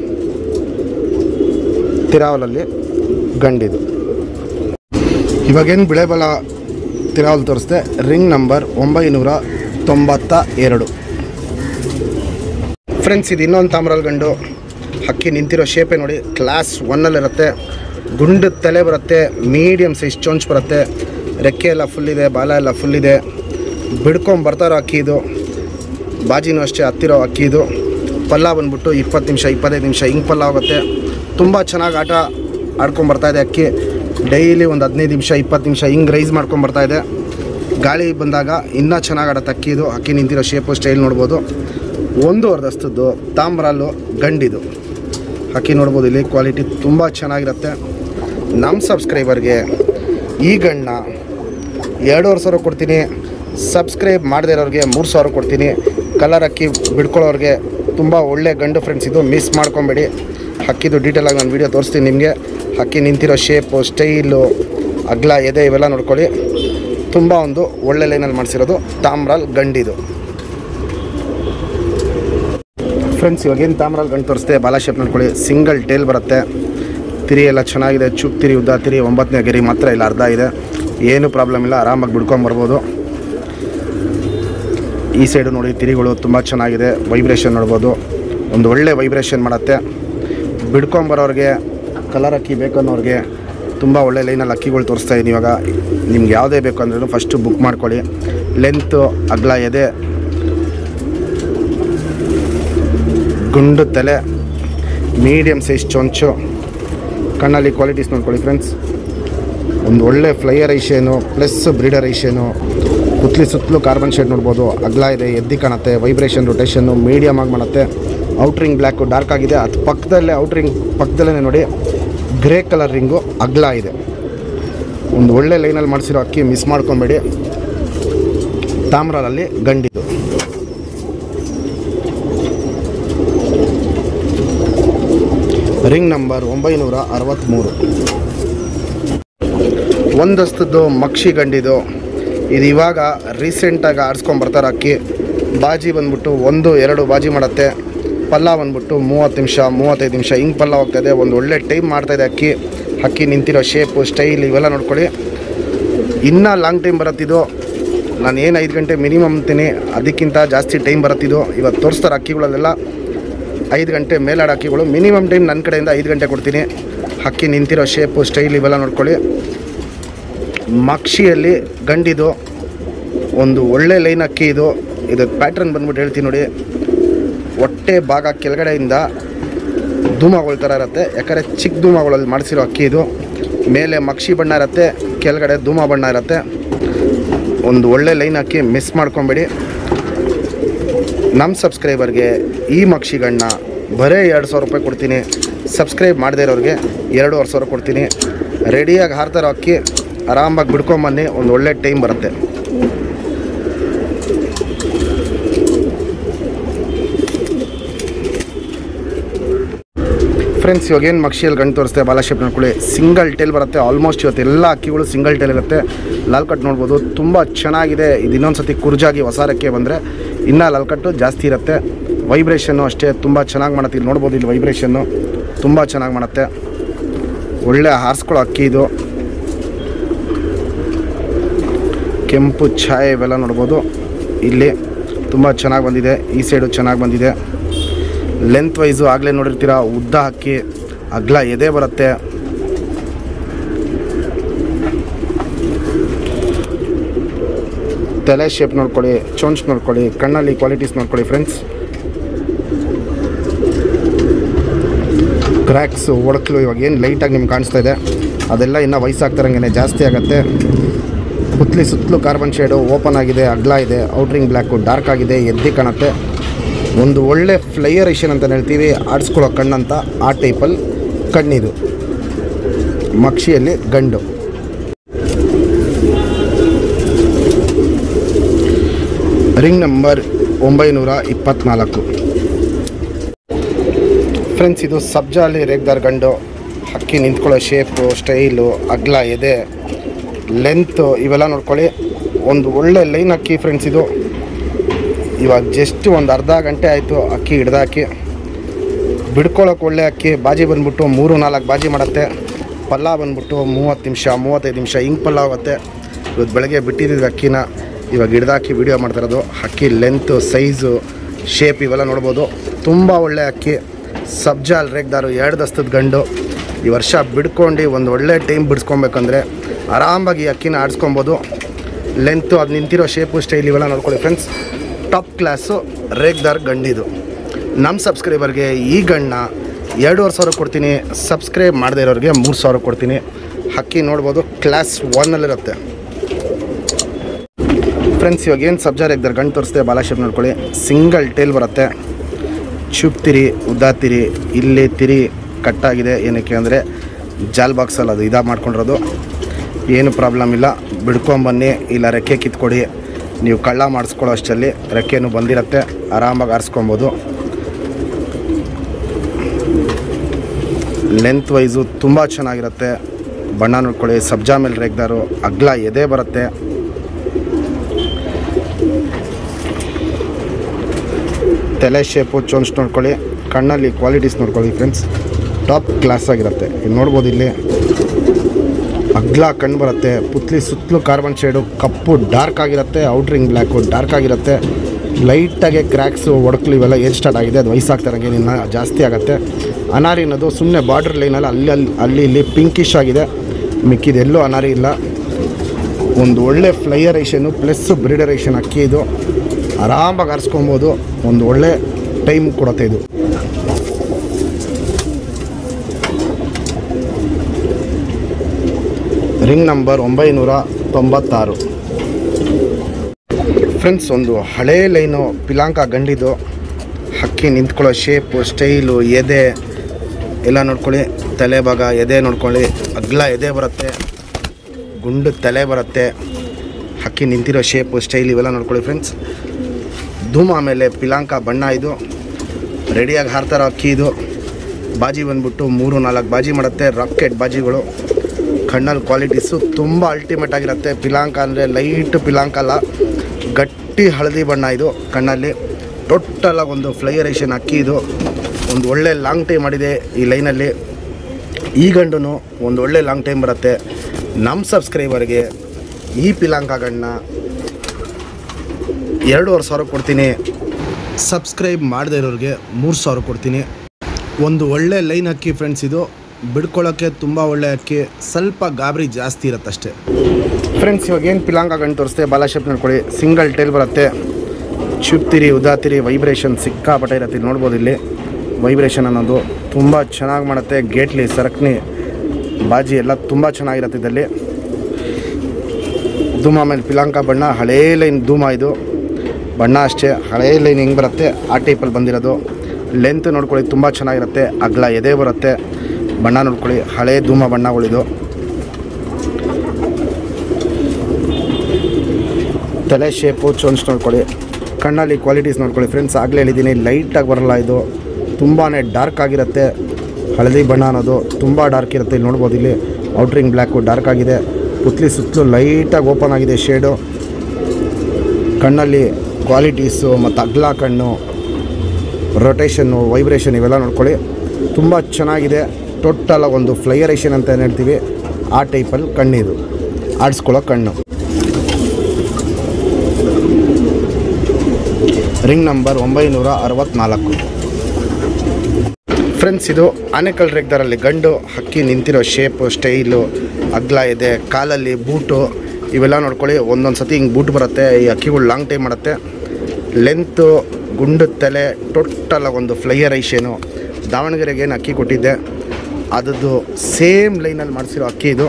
ತಿರಾವಲಲ್ಲಿ ಗಂಡಿದು ಇವಾಗೇನು ಬಿಳೆ ಬಲ ತಿರಾವಲ್ ತೋರಿಸ್ದೆ ರಿಂಗ್ ನಂಬರ್ ಒಂಬೈನೂರ ತೊಂಬತ್ತ ಎರಡು ಫ್ರೆಂಡ್ಸ್ ಇದು ಇನ್ನೊಂದು ತಾಮ್ರಲ್ಲಿ ಗಂಡು ಹಕ್ಕಿ ನಿಂತಿರೋ ಶೇಪೇ ನೋಡಿ ಕ್ಲಾಸ್ ಒನ್ನಲ್ಲಿರುತ್ತೆ ಗುಂಡು ತಲೆ ಬರುತ್ತೆ ಮೀಡಿಯಮ್ ಸೈಜ್ ಚೊಂಚ್ ಬರುತ್ತೆ ರೆಕ್ಕೆ ಎಲ್ಲ ಫುಲ್ ಇದೆ ಬಾಲ ಎಲ್ಲ ಫುಲ್ ಇದೆ ಬಿಡ್ಕೊಂಡು ಬರ್ತಾರೋ ಅಕ್ಕಿ ಇದು ಬಾಜಿನೂ ಅಷ್ಟೇ ಹತ್ತಿರೋ ಅಕ್ಕಿ ಇದು ಪಲ್ಲ ಬಂದ್ಬಿಟ್ಟು ಇಪ್ಪತ್ತು ನಿಮಿಷ ಇಪ್ಪತ್ತೈದು ನಿಮಿಷ ಹಿಂಗೆ ಪಲ್ಲ ಹೋಗುತ್ತೆ ತುಂಬ ಚೆನ್ನಾಗಿ ಆಟ ಆಡ್ಕೊಂಡು ಬರ್ತಾ ಇದೆ ಅಕ್ಕಿ ಡೈಲಿ ಒಂದು ಹದಿನೈದು ನಿಮಿಷ ಇಪ್ಪತ್ತು ನಿಮಿಷ ಹಿಂಗೆ ರೈಸ್ ಮಾಡ್ಕೊಂಡು ಬರ್ತಾ ಇದೆ ಗಾಳಿ ಬಂದಾಗ ಇನ್ನೂ ಚೆನ್ನಾಗಿ ಆಡತ್ತೆ ಅಕ್ಕಿ ಇದು ಅಕ್ಕಿ ನಿಂತಿರೋ ಶೇಪು ಸ್ಟೈಲ್ ನೋಡ್ಬೋದು ಒಂದೂವರೆ ದಸ್ತದ್ದು ತಾಮ್ರಾಲು ಗಂಡಿದು ಅಕ್ಕಿ ನೋಡ್ಬೋದು ಇಲ್ಲಿ ಕ್ವಾಲಿಟಿ ತುಂಬ ಚೆನ್ನಾಗಿರುತ್ತೆ ನಮ್ಮ ಸಬ್ಸ್ಕ್ರೈಬರ್ಗೆ ಈ ಗಣ್ಣ ಎರಡೂವರೆ ಸಾವಿರ ಕೊಡ್ತೀನಿ ಸಬ್ಸ್ಕ್ರೈಬ್ ಮಾಡದೇ ಇರೋರಿಗೆ ಮೂರು ಸಾವಿರ ಕೊಡ್ತೀನಿ ಕಲರ್ ಅಕ್ಕಿ ಬಿಡ್ಕೊಳ್ಳೋರಿಗೆ ತುಂಬ ಒಳ್ಳೆ ಗಂಡು ಫ್ರೆಂಡ್ಸ್ ಇದು ಮಿಸ್ ಮಾಡ್ಕೊಬೇಡಿ ಹಕ್ಕಿದು ಡೀಟೇಲಾಗಿ ನಾನು ವೀಡಿಯೋ ತೋರಿಸ್ತೀನಿ ನಿಮಗೆ ಹಕ್ಕಿ ನಿಂತಿರೋ ಶೇಪು ಸ್ಟೈಲು ಅಗ್ಲ ಎದೆ ಇವೆಲ್ಲ ನೋಡ್ಕೊಳ್ಳಿ ತುಂಬ ಒಂದು ಒಳ್ಳೆ ಲೈನಲ್ಲಿ ಮಾಡಿಸಿರೋದು ತಾಮ್ರಾಲ್ ಗಂಡಿದು ಫ್ರೆಂಡ್ಸ್ ಇವಾಗ ಏನು ತಾಮ್ರಾಲ್ ಗಂಡು ತೋರಿಸ್ತೆ ಬಾಲ ಶೇಪ್ ನೋಡ್ಕೊಳ್ಳಿ ಸಿಂಗಲ್ ಟೇಲ್ ಬರುತ್ತೆ ತಿರಿ ಎಲ್ಲ ಚೆನ್ನಾಗಿದೆ ಚುಪ್ ತಿರಿ ಉದ್ದ ತಿರಿ ಒಂಬತ್ತನೇ ಗೆರಿ ಮಾತ್ರ ಇಲ್ಲ ಅರ್ಧ ಇದೆ ಏನು ಪ್ರಾಬ್ಲಮ್ ಇಲ್ಲ ಆರಾಮಾಗಿ ಬಿಡ್ಕೊಂಬರ್ಬೋದು ಈ ಸೈಡು ನೋಡಿ ತಿರಿಗಳು ತುಂಬ ಚೆನ್ನಾಗಿದೆ ವೈಬ್ರೇಷನ್ ನೋಡ್ಬೋದು ಒಂದು ಒಳ್ಳೆ ವೈಬ್ರೇಷನ್ ಮಾಡುತ್ತೆ ಬಿಡ್ಕೊಂಬರೋರಿಗೆ ಕಲರ್ ಅಕ್ಕಿ ಬೇಕನ್ನೋರಿಗೆ ತುಂಬ ಒಳ್ಳೆ ಲೈನಲ್ಲಿ ಅಕ್ಕಿಗಳು ತೋರಿಸ್ತಾ ಇದ್ದೀನಿ ಇವಾಗ ನಿಮ್ಗೆ ಯಾವುದೇ ಬೇಕು ಅಂದ್ರೂ ಫಸ್ಟು ಬುಕ್ ಮಾಡ್ಕೊಳ್ಳಿ ಲೆಂತು ಅಗ್ಲ ಎದೆ ಗುಂಡು ತಲೆ ಮೀಡಿಯಮ್ ಸೈಜ್ ಚೊಂಚು ಕಣ್ಣಲ್ಲಿ ಕ್ವಾಲಿಟೀಸ್ ನೋಡ್ಕೊಳ್ಳಿ ಫ್ರೆಂಡ್ಸ್ ಒಂದು ಒಳ್ಳೆ flyer Asian plus breeder Asian ಕುತ್ಲಿ ಸುತ್ತಲೂ ಕಾರ್ಬನ್ ಶೇಡ್ ನೋಡ್ಬೋದು ಅಗ್ಲ ಇದೆ ಎದ್ದಿ ಕಾಣುತ್ತೆ ವೈಬ್ರೇಷನ್ ರೊಟೇಷನ್ನು ಮೀಡಿಯಮ್ ಆಗಿ ಮಾಡುತ್ತೆ ಔಟ್ರಿಂಗ್ ಬ್ಲ್ಯಾಕು ಡಾರ್ಕ್ ಆಗಿದೆ ಅದು ಪಕ್ಕದಲ್ಲೇ ಔಟ್ರಿಂಗ್ ಪಕ್ಕದಲ್ಲೇ ನೋಡಿ ಗ್ರೇ ಕಲರ್ ರಿಂಗು ಅಗ್ಲ ಇದೆ ಒಂದು ಒಳ್ಳೆ ಲೈನಲ್ಲಿ ಮಾಡಿಸಿರೋ ಅಕ್ಕಿ ಮಿಸ್ ಮಾಡ್ಕೊಬೇಡಿ ತಾಮ್ರಲ್ಲಿ ಗಂಡಿದು ರಿಂಗ್ ನಂಬರ್ ಒಂಬೈನೂರ ಅರವತ್ತ್ಮೂರು ಒಂದಸ್ತದ್ದು ಮಕ್ಷಿ ಗಂಡಿದು ಇದು ಇವಾಗ ರೀಸೆಂಟಾಗಿ ಆಡಿಸ್ಕೊಂಬರ್ತಾರೆ ಅಕ್ಕಿ ಬಾಜಿ ಬಂದ್ಬಿಟ್ಟು ಒಂದು ಎರಡು ಬಾಜಿ ಮಾಡುತ್ತೆ ಪಲ್ಲ ಬಂದ್ಬಿಟ್ಟು ಮೂವತ್ತು ನಿಮಿಷ ಮೂವತ್ತೈದು ನಿಮಿಷ ಹಿಂಗೆ ಪಲ್ಲ ಹೋಗ್ತಾಯಿದೆ ಒಂದು ಒಳ್ಳೆ ಟೈಮ್ ಮಾಡ್ತಾಯಿದೆ ಅಕ್ಕಿ ಅಕ್ಕಿ ನಿಂತಿರೋ ಶೇಪು ಸ್ಟೈಲ್ ಇವೆಲ್ಲ ನೋಡ್ಕೊಳ್ಳಿ ಇನ್ನೂ ಲಾಂಗ್ ಟೈಮ್ ಬರುತ್ತಿದ್ದು ನಾನು ಏನು ಐದು ಗಂಟೆ ಮಿನಿಮಮ್ ಅಂತೀನಿ ಅದಕ್ಕಿಂತ ಜಾಸ್ತಿ ಟೈಮ್ ಬರುತ್ತಿದ್ದು ಇವತ್ತು ತೋರಿಸ್ತಾರೆ ಅಕ್ಕಿಗಳಲ್ಲೆಲ್ಲ ಐದು ಗಂಟೆ ಮೇಲಾಡ ಅಕ್ಕಿಗಳು ಮಿನಿಮಮ್ ಟೈಮ್ ನನ್ನ ಕಡೆಯಿಂದ ಐದು ಗಂಟೆ ಕೊಡ್ತೀನಿ ಅಕ್ಕಿ ನಿಂತಿರೋ ಶೇಪು ಸ್ಟೈಲ್ ಇವೆಲ್ಲ ನೋಡ್ಕೊಳ್ಳಿ ಮಕ್ಷಿಯಲ್ಲಿ ಗಂಡಿದು ಒಂದು ಒಳ್ಳೆ ಲೈನ್ ಅಕ್ಕಿ ಇದು ಇದು ಪ್ಯಾಟ್ರನ್ ಬಂದ್ಬಿಟ್ಟು ಹೇಳ್ತೀನಿ ನೋಡಿ ಹೊಟ್ಟೆ ಭಾಗ ಕೆಳಗಡೆಯಿಂದ ಧೂಮಗಳ ಥರ ಇರುತ್ತೆ ಯಾಕಂದರೆ ಚಿಕ್ಕ ಧೂಮಗಳಲ್ಲಿ ಮಾಡಿಸಿರೋ ಅಕ್ಕಿ ಇದು ಮೇಲೆ ಮಕ್ಷಿ ಬಣ್ಣ ಇರುತ್ತೆ ಕೆಳಗಡೆ ಧೂಮ ಬಣ್ಣ ಇರುತ್ತೆ ಒಂದು ಒಳ್ಳೆ ಲೈನ್ ಅಕ್ಕಿ ಮಿಸ್ ಮಾಡ್ಕೊಬೇಡಿ ನಮ್ಮ ಸಬ್ಸ್ಕ್ರೈಬರ್ಗೆ ಈ ಮಕ್ಷಿಗಣ್ಣ ಬರೀ ಎರಡು ಸಾವಿರ ರೂಪಾಯಿ ಕೊಡ್ತೀನಿ ಸಬ್ಸ್ಕ್ರೈಬ್ ಮಾಡದೇ ಇರೋರಿಗೆ ಎರಡೂವರೆ ಸಾವಿರ ಕೊಡ್ತೀನಿ ರೆಡಿಯಾಗಿ ಹಾರ್ತಾರೋ ಅಕ್ಕಿ ಆರಾಮಾಗಿ ಬಿಡ್ಕೊಂಬನ್ನಿ ಒಂದು ಒಳ್ಳೆ ಟೈಮ್ ಬರುತ್ತೆ ಫ್ರೆಂಡ್ಸ್ ಇವಾಗ ಏನು ಮಕ್ಷಿಯಲ್ಲಿ ಗಂಟು ತೋರಿಸ್ತೆ ಬಾಲಾಶೇಪ್ ನೋಡ್ಕೊಳ್ಳಿ ಸಿಂಗಲ್ ಟೇಲ್ ಬರುತ್ತೆ ಆಲ್ಮೋಸ್ಟ್ ಇವತ್ತು ಎಲ್ಲ ಅಕ್ಕಿಗಳು ಸಿಂಗಲ್ ಟೇಲ್ ಇರುತ್ತೆ ಲಾಲ್ ಕಟ್ ನೋಡ್ಬೋದು ತುಂಬ ಚೆನ್ನಾಗಿದೆ ಇದು ಇನ್ನೊಂದು ಸತಿ ಕುರ್ಜಾಗಿ ಹೊಸಾರಕ್ಕೆ ಬಂದರೆ ಇನ್ನೂ ಲಾಲ್ ಕಟ್ಟು ಜಾಸ್ತಿ ಇರುತ್ತೆ ವೈಬ್ರೇಷನ್ನು ಅಷ್ಟೇ ತುಂಬ ಚೆನ್ನಾಗಿ ಮಾಡುತ್ತೆ ಇಲ್ಲಿ ನೋಡ್ಬೋದು ಇಲ್ಲಿ ವೈಬ್ರೇಷನ್ನು ತುಂಬ ಚೆನ್ನಾಗಿ ಮಾಡುತ್ತೆ ಒಳ್ಳೆ ಹಾರಿಸ್ಕೊಳ್ಳೋ ಅಕ್ಕಿ ಇದು ಕೆಂಪು ಛಾಯೆ ಇವೆಲ್ಲ ನೋಡ್ಬೋದು ಇಲ್ಲಿ ತುಂಬ ಚೆನ್ನಾಗಿ ಬಂದಿದೆ ಈ ಸೈಡು ಚೆನ್ನಾಗಿ ಬಂದಿದೆ ಲೆಂತ್ ವೈಸು ಆಗಲೇ ನೋಡಿರ್ತೀರ ಉದ್ದ ಹಾಕಿ ಅಗ್ಲ ಎದೆ ಬರುತ್ತೆ ತಲೆ ಶೇಪ್ ನೋಡ್ಕೊಳ್ಳಿ ಚೊಂಚ್ ನೋಡ್ಕೊಳ್ಳಿ ಕಣ್ಣಲ್ಲಿ ಕ್ವಾಲಿಟೀಸ್ ನೋಡ್ಕೊಳ್ಳಿ ಫ್ರೆಂಡ್ಸ್ ಕ್ರ್ಯಾಕ್ಸು ಒಡಕ್ಲು ಇವಾಗ ಏನು ಲೈಟಾಗಿ ನಿಮ್ಗೆ ಕಾಣಿಸ್ತಾ ಇದೆ ಅದೆಲ್ಲ ಇನ್ನೂ ವಯಸ್ಸಾಗ್ತಾರಂಗೆ ಜಾಸ್ತಿ ಆಗುತ್ತೆ ಪುತ್ಲಿ ಸುತ್ತಲೂ ಕಾರ್ಬನ್ ಶೇಡು ಓಪನ್ ಆಗಿದೆ ಅಗ್ಲ ಇದೆ ಔಟ್ರಿಂಗ್ ಬ್ಲ್ಯಾಕು ಡಾರ್ಕ್ ಆಗಿದೆ ಎದ್ದಿ ಕಾಣುತ್ತೆ ಒಂದು ಒಳ್ಳೆ ಫ್ಲೈಯರೇಷನ್ ಅಂತ ಹೇಳ್ತೀವಿ ಆಡಿಸ್ಕೊಳ್ಳೋ ಕಣ್ಣಂತ ಆ ಟೈಪಲ್ಲಿ ಕಣ್ಣಿದು ಮಕ್ಷಿಯಲ್ಲಿ ಗಂಡು ರಿಂಗ್ ನಂಬರ್ ಒಂಬೈನೂರ ಇಪ್ಪತ್ತ್ನಾಲ್ಕು ಫ್ರೆಂಡ್ಸ್ ಇದು ಸಬ್ಜಾಲಿ ರೇಗ್ದಾರ್ ಗಂಡು ಹಕ್ಕಿ ನಿಂತ್ಕೊಳ್ಳೋ ಶೇಪು ಸ್ಟೈಲು ಅಗ್ಲ ಎದೆ ಲೆಂತು ಇವೆಲ್ಲ ನೋಡ್ಕೊಳ್ಳಿ ಒಂದು ಒಳ್ಳೆ ಲೈನ್ ಅಕ್ಕಿ ಫ್ರೆಂಡ್ಸ್ ಇದು ಇವಾಗ ಜಸ್ಟ್ ಒಂದು ಅರ್ಧ ಗಂಟೆ ಆಯಿತು ಅಕ್ಕಿ ಹಿಡ್ದಾಕಿ ಬಿಡ್ಕೊಳ್ಳೋಕೆ ಒಳ್ಳೆ ಅಕ್ಕಿ ಬಾಜಿ ಬಂದ್ಬಿಟ್ಟು ಮೂರು ನಾಲ್ಕು ಬಾಜಿ ಮಾಡುತ್ತೆ ಪಲ್ಲ ಬಂದ್ಬಿಟ್ಟು ಮೂವತ್ತು ನಿಮಿಷ ಮೂವತ್ತೈದು ನಿಮಿಷ ಹಿಂಗೆ ಪಲ್ಲ ಆಗುತ್ತೆ ಇವತ್ತು ಬೆಳಗ್ಗೆ ಬಿಟ್ಟಿದ್ದೀವಿ ಅಕ್ಕಿನ ಇವಾಗ ಹಿಡ್ದಾಕಿ ವಿಡಿಯೋ ಮಾಡ್ತಿರೋದು ಅಕ್ಕಿ ಲೆಂತು ಸೈಜು ಶೇಪ್ ಇವೆಲ್ಲ ನೋಡ್ಬೋದು ತುಂಬ ಒಳ್ಳೆ ಅಕ್ಕಿ ಸಬ್ಜಾಲ್ ರೇಗ್ದಾರು ಎರಡು ದಸ್ತದ ಗಂಡು ಈ ವರ್ಷ ಬಿಡ್ಕೊಂಡು ಒಂದು ಒಳ್ಳೆ ಟೈಮ್ ಬಿಡಿಸ್ಕೊಬೇಕಂದ್ರೆ ಆರಾಮಾಗಿ ಈ ಅಕ್ಕಿನ ಆಡಿಸ್ಕೊಬೋದು ಲೆಂತು ಅದು ನಿಂತಿರೋ ಶೇಪು ಸ್ಟೈಲ್ ಇವೆಲ್ಲ ನೋಡ್ಕೊಳ್ಳಿ ಫ್ರೆಂಡ್ಸ್ ಟಾಪ್ ಕ್ಲಾಸು ರೇಗ್ದಾರ್ ಗಂಡಿದು ನಮ್ಮ ಸಬ್ಸ್ಕ್ರೈಬರ್ಗೆ ಈ ಗಣ್ಣ ಎರಡೂವರೆ ಸಾವಿರ ಕೊಡ್ತೀನಿ ಸಬ್ಸ್ಕ್ರೈಬ್ ಮಾಡದೇ ಇರೋರಿಗೆ ಮೂರು ಸಾವಿರ ಕೊಡ್ತೀನಿ ಹಕ್ಕಿ ನೋಡ್ಬೋದು ಕ್ಲಾಸ್ ಒನ್ನಲ್ಲಿರುತ್ತೆ ಫ್ರೆಂಡ್ಸ್ ಇವಾಗ ಏನು ಸಬ್ಜಾ ರೇಗ್ದಾರ್ ಗಂಡು ತೋರಿಸ್ದೆ ಬಾಲಾಶೇಪ್ ನೋಡ್ಕೊಳ್ಳಿ ಸಿಂಗಲ್ ಟೇಲ್ ಬರುತ್ತೆ ಚುಪ್ತಿರಿ ಉದ್ದಾತಿರಿ ಇಲ್ಲಿ ತಿರಿ ಕಟ್ಟಾಗಿದೆ ಏನಕ್ಕೆ ಅಂದರೆ ಜಾಲ್ ಬಾಕ್ಸಲ್ಲಿ ಅದು ಇದಾಗ ಮಾಡ್ಕೊಂಡಿರೋದು ಏನು ಪ್ರಾಬ್ಲಮ್ ಇಲ್ಲ ಬಿಡ್ಕೊಂಬನ್ನಿ ಇಲ್ಲ ರೆಕ್ಕೆ ಕಿತ್ಕೊಡಿ ನೀವು ಕಳ್ಳ ಮಾಡಿಸ್ಕೊಳ್ಳೋ ಅಷ್ಟರಲ್ಲಿ ರೆಕ್ಕೆನೂ ಬಂದಿರುತ್ತೆ ಆರಾಮಾಗಿ ಆರಿಸ್ಕೊಬೋದು ಲೆಂತ್ ವೈಸು ತುಂಬ ಚೆನ್ನಾಗಿರುತ್ತೆ ಬಣ್ಣ ನೋಡ್ಕೊಳ್ಳಿ ಸಬ್ಜಾ ಮೇಲೆ ರೇಗ್ದಾರು ಅಗ್ಲ ಎದೆ ಬರುತ್ತೆ ತಲೆ ಶೇಪು ಚೊಂಚ್ ನೋಡ್ಕೊಳ್ಳಿ ಕಣ್ಣಲ್ಲಿ ಕ್ವಾಲಿಟೀಸ್ ನೋಡ್ಕೊಳ್ಳಿ ಫ್ರೆಂಡ್ಸ್ ಟಾಪ್ ಕ್ಲಾಸ್ ಆಗಿರುತ್ತೆ ಇಲ್ಲಿ ನೋಡ್ಬೋದು ಇಲ್ಲಿ ಅಗ್ಲ ಕಣ್ಣು ಬರುತ್ತೆ ಪುತ್ಲಿ ಸುತ್ತಲೂ ಕಾರ್ಬನ್ ಶೇಡು ಕಪ್ಪು ಡಾರ್ಕ್ ಆಗಿರುತ್ತೆ ಔಟ್ರಿಂಗ್ ಬ್ಲ್ಯಾಕು ಡಾರ್ಕ್ ಆಗಿರುತ್ತೆ ಲೈಟಾಗಿ ಕ್ರ್ಯಾಕ್ಸು ಒಡಕ್ಲು ಇವೆಲ್ಲ ಏಜ್ ಸ್ಟಾರ್ಟ್ ಆಗಿದೆ ಅದು ವಯಸ್ಸಾಗ್ತಾರಂಗೆ ಇನ್ನು ಜಾಸ್ತಿ ಆಗುತ್ತೆ ಅನಾರಿ ಅನ್ನೋದು ಸುಮ್ಮನೆ ಬಾರ್ಡ್ರ್ ಲೈನಲ್ಲಿ ಅಲ್ಲಿ ಅಲ್ಲಿ ಅಲ್ಲಿ ಇಲ್ಲಿ ಪಿಂಕಿಶ್ ಆಗಿದೆ ಮಿಕ್ಕಿದೆಲ್ಲೂ ಅನಾರಿ ಇಲ್ಲ ಒಂದು ಒಳ್ಳೆ ಫ್ಲೈಯರೇಷನು ಪ್ಲಸ್ ಬ್ರೀಡರೇಷನ್ ಅಕ್ಕಿ ಇದು ಆರಾಮಾಗಿ ಆರಿಸ್ಕೊಬೋದು ಒಂದು ಒಳ್ಳೆ ಟೈಮ್ ಕೊಡುತ್ತೆ ಇದು ರಿಂಗ್ ನಂಬರ್ ಒಂಬೈನೂರ ತೊಂಬತ್ತಾರು ಫ್ರೆಂಡ್ಸ್ ಒಂದು ಹಳೇ ಲೈನು ಪಿಲಾಂಕ ಗಂಡಿದು ಹಕ್ಕಿ ನಿಂತ್ಕೊಳ್ಳೋ ಶೇಪು ಸ್ಟೈಲು ಎದೆ ಎಲ್ಲ ನೋಡ್ಕೊಳ್ಳಿ ತಲೆ ಭಾಗ ಎದೆ ನೋಡ್ಕೊಳ್ಳಿ ಅಗ್ಲ ಎದೆ ಬರುತ್ತೆ ಗುಂಡು ತಲೆ ಬರುತ್ತೆ ಹಕ್ಕಿ ನಿಂತಿರೋ ಶೇಪು ಸ್ಟೈಲ್ ಇವೆಲ್ಲ ನೋಡ್ಕೊಳ್ಳಿ ಫ್ರೆಂಡ್ಸ್ ಧೂಮ ಆಮೇಲೆ ಪಿಲಾಂಕ ಬಣ್ಣ ಇದು ರೆಡಿಯಾಗಿ ಹಾರ್ತಾರೋ ಅಕ್ಕಿ ಇದು ಬಾಜಿ ಬಂದ್ಬಿಟ್ಟು ಮೂರು ನಾಲ್ಕು ಬಾಜಿ ಮಾಡುತ್ತೆ ರಾಕೆಟ್ ಬಾಜಿಗಳು ಕಣ್ಣಲ್ಲಿ ಕ್ವಾಲಿಟೀಸು ತುಂಬ ಅಲ್ಟಿಮೇಟ್ ಆಗಿರುತ್ತೆ ಪಿಲಾಂಕ ಅಂದರೆ ಲೈಟ್ ಪಿಲಾಂಕ ಅಲ್ಲ ಗಟ್ಟಿ ಹಳದಿ ಬಣ್ಣ ಇದು ಕಣ್ಣಲ್ಲಿ ಟೋಟಲಾಗಿ ಒಂದು ಫ್ಲೈಯರೇಷನ್ ಅಕ್ಕಿ ಇದು ಒಂದು ಒಳ್ಳೆ ಲಾಂಗ್ ಟೈಮ್ ಮಾಡಿದೆ ಈ ಲೈನಲ್ಲಿ ಈ ಗಂಡು ಒಂದು ಒಳ್ಳೆ ಲಾಂಗ್ ಟೈಮ್ ಬರುತ್ತೆ ನಮ್ಮ ಸಬ್ಸ್ಕ್ರೈಬರ್ಗೆ ಈ ಪಿಲಾಂಕ ಗಂಡನ್ನ ಎರಡೂವರೆ ಸಾವಿರ ಕೊಡ್ತೀನಿ ಸಬ್ಸ್ಕ್ರೈಬ್ ಮಾಡದೇ ಇರೋರಿಗೆ ಮೂರು ಸಾವಿರ ಕೊಡ್ತೀನಿ ಒಂದು ಒಳ್ಳೆ ಲೈನ್ ಅಕ್ಕಿ ಫ್ರೆಂಡ್ಸ್ ಇದು ಬಿಡ್ಕೊಳ್ಳೋಕ್ಕೆ ತುಂಬ ಒಳ್ಳೆ ಅಕ್ಕಿ ಸ್ವಲ್ಪ ಗಾಬರಿ ಜಾಸ್ತಿ ಇರುತ್ತಷ್ಟೇ ಫ್ರೆಂಡ್ಸ್ ಇವಾಗ ಏನು ಪಿಲಾಂಗ ಗಂಟು ತೋರಿಸ್ತೆ ಬಾಲ ಶೇಪ್ ನೋಡ್ಕೊಳ್ಳಿ ಸಿಂಗಲ್ ಟೈಲ್ ಬರುತ್ತೆ ಚುಪ್ತಿರಿ ಉದಾತಿರಿ ವೈಬ್ರೇಷನ್ ಸಿಕ್ಕಾಪಟ್ಟೆ ಇರುತ್ತೆ ಇಲ್ಲಿ ನೋಡ್ಬೋದು ಇಲ್ಲಿ ವೈಬ್ರೇಷನ್ ಅನ್ನೋದು ತುಂಬ ಚೆನ್ನಾಗಿ ಮಾಡುತ್ತೆ ಗೇಟ್ಲಿ ಸರಕ್ನಿ ಬಾಜಿ ಎಲ್ಲ ತುಂಬ ಚೆನ್ನಾಗಿರುತ್ತೆ ಇದರಲ್ಲಿ ಧೂಮ ಮೇಲೆ ಪಿಲಾಂಕ ಬಣ್ಣ ಹಳೇ ಲೈನ್ ಧೂಮ ಇದು ಬಣ್ಣ ಅಷ್ಟೇ ಹಳೇ ಲೈನ್ ಹೆಂಗೆ ಬರುತ್ತೆ ಆ ಟೈಪಲ್ಲಿ ಬಂದಿರೋದು ಲೆಂತ್ ನೋಡ್ಕೊಳ್ಳಿ ತುಂಬ ಚೆನ್ನಾಗಿರುತ್ತೆ ಅಗ್ಲ ಎದೆ ಬರುತ್ತೆ ಬಣ್ಣ ನೋಡ್ಕೊಳ್ಳಿ ಹಳೇ ಧೂಮ ಬಣ್ಣಗಳಿದು ತಲೆ ಶೇಪು ಚೋನ್ಸ್ ನೋಡ್ಕೊಳ್ಳಿ ಕಣ್ಣಲ್ಲಿ ಕ್ವಾಲಿಟೀಸ್ ನೋಡ್ಕೊಳ್ಳಿ ಫ್ರೆಂಡ್ಸ್ ಆಗಲೇ ಹೇಳಿದ್ದೀನಿ ಲೈಟಾಗಿ ಬರಲ್ಲ ಇದು ತುಂಬಾ ಡಾರ್ಕ್ ಆಗಿರುತ್ತೆ ಹಳದಿ ಬಣ್ಣ ಅನ್ನೋದು ತುಂಬ ಡಾರ್ಕ್ ಇರುತ್ತೆ ಇಲ್ಲಿ ನೋಡ್ಬೋದು ಇಲ್ಲಿ ಔಟ್ರಿಂಗ್ ಬ್ಲ್ಯಾಕು ಡಾರ್ಕ್ ಆಗಿದೆ ಪುತ್ಲಿ ಸುತ್ತಲೂ ಲೈಟಾಗಿ ಓಪನ್ ಆಗಿದೆ ಶೇಡು ಕಣ್ಣಲ್ಲಿ ಕ್ವಾಲಿಟೀಸು ಮತ್ತು ಅಗ್ಲ ಕಣ್ಣು ರೊಟೇಷನ್ನು ವೈಬ್ರೇಷನ್ ಇವೆಲ್ಲ ನೋಡ್ಕೊಳ್ಳಿ ತುಂಬ ಚೆನ್ನಾಗಿದೆ ಟೋಟಲ್ ಒಂದು ಫ್ಲೈಯರೇಷನ್ ಅಂತ ಏನು ಹೇಳ್ತೀವಿ ಆ ಟೈಪಲ್ಲಿ ಕಣ್ಣಿದು ಆಡಿಸ್ಕೊಳ್ಳೋ ಕಣ್ಣು ರಿಂಗ್ ನಂಬರ್ ಒಂಬೈನೂರ ಅರವತ್ತ್ನಾಲ್ಕು ಫ್ರೆಂಡ್ಸ್ ಇದು ಆನೆಕಲ್ ರೆಗ್ದರಲ್ಲಿ ಗಂಡು ಹಕ್ಕಿ ನಿಂತಿರೋ ಶೇಪು ಸ್ಟೈಲು ಅಗ್ಲ ಇದೆ ಕಾಲಲ್ಲಿ ಬೂಟು ಇವೆಲ್ಲ ನೋಡ್ಕೊಳ್ಳಿ ಒಂದೊಂದು ಸತಿ ಹಿಂಗೆ ಬೂಟ್ ಬರುತ್ತೆ ಈ ಹಕ್ಕಿಗಳು ಲಾಂಗ್ ಟೈಮ್ ಮಾಡುತ್ತೆ ಲೆಂತು ಗುಂಡು ತಲೆ ಟೋಟಲ್ ಒಂದು ಫ್ಲೈಯರೈಷನು ದಾವಣಗೆರೆಗೆ ಏನು ಅಕ್ಕಿ ಕೊಟ್ಟಿದ್ದೆ ಅದದ್ದು ಸೇಮ್ ಲೈನಲ್ಲಿ ಮಾಡಿಸಿರೋ ಅಕ್ಕಿ ಇದು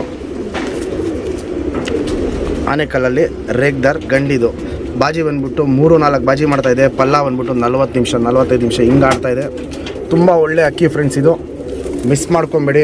ಆನೆಕಲ್ಲಲ್ಲಿ ರೇಗ್ದಾರ್ ಗಂಡಿದು ಬಾಜಿ ಬಂದ್ಬಿಟ್ಟು ಮೂರು ನಾಲ್ಕು ಬಾಜಿ ಮಾಡ್ತಾ ಇದೆ ಪಲ್ಲ ಬಂದ್ಬಿಟ್ಟು ನಲ್ವತ್ತು ನಿಮಿಷ ನಲ್ವತ್ತೈದು ನಿಮಿಷ ಹಿಂಗೆ ಆಡ್ತಾ ಇದೆ ತುಂಬ ಒಳ್ಳೆ ಅಕ್ಕಿ ಫ್ರೆಂಡ್ಸ್ ಇದು ಮಿಸ್ ಮಾಡ್ಕೊಬೇಡಿ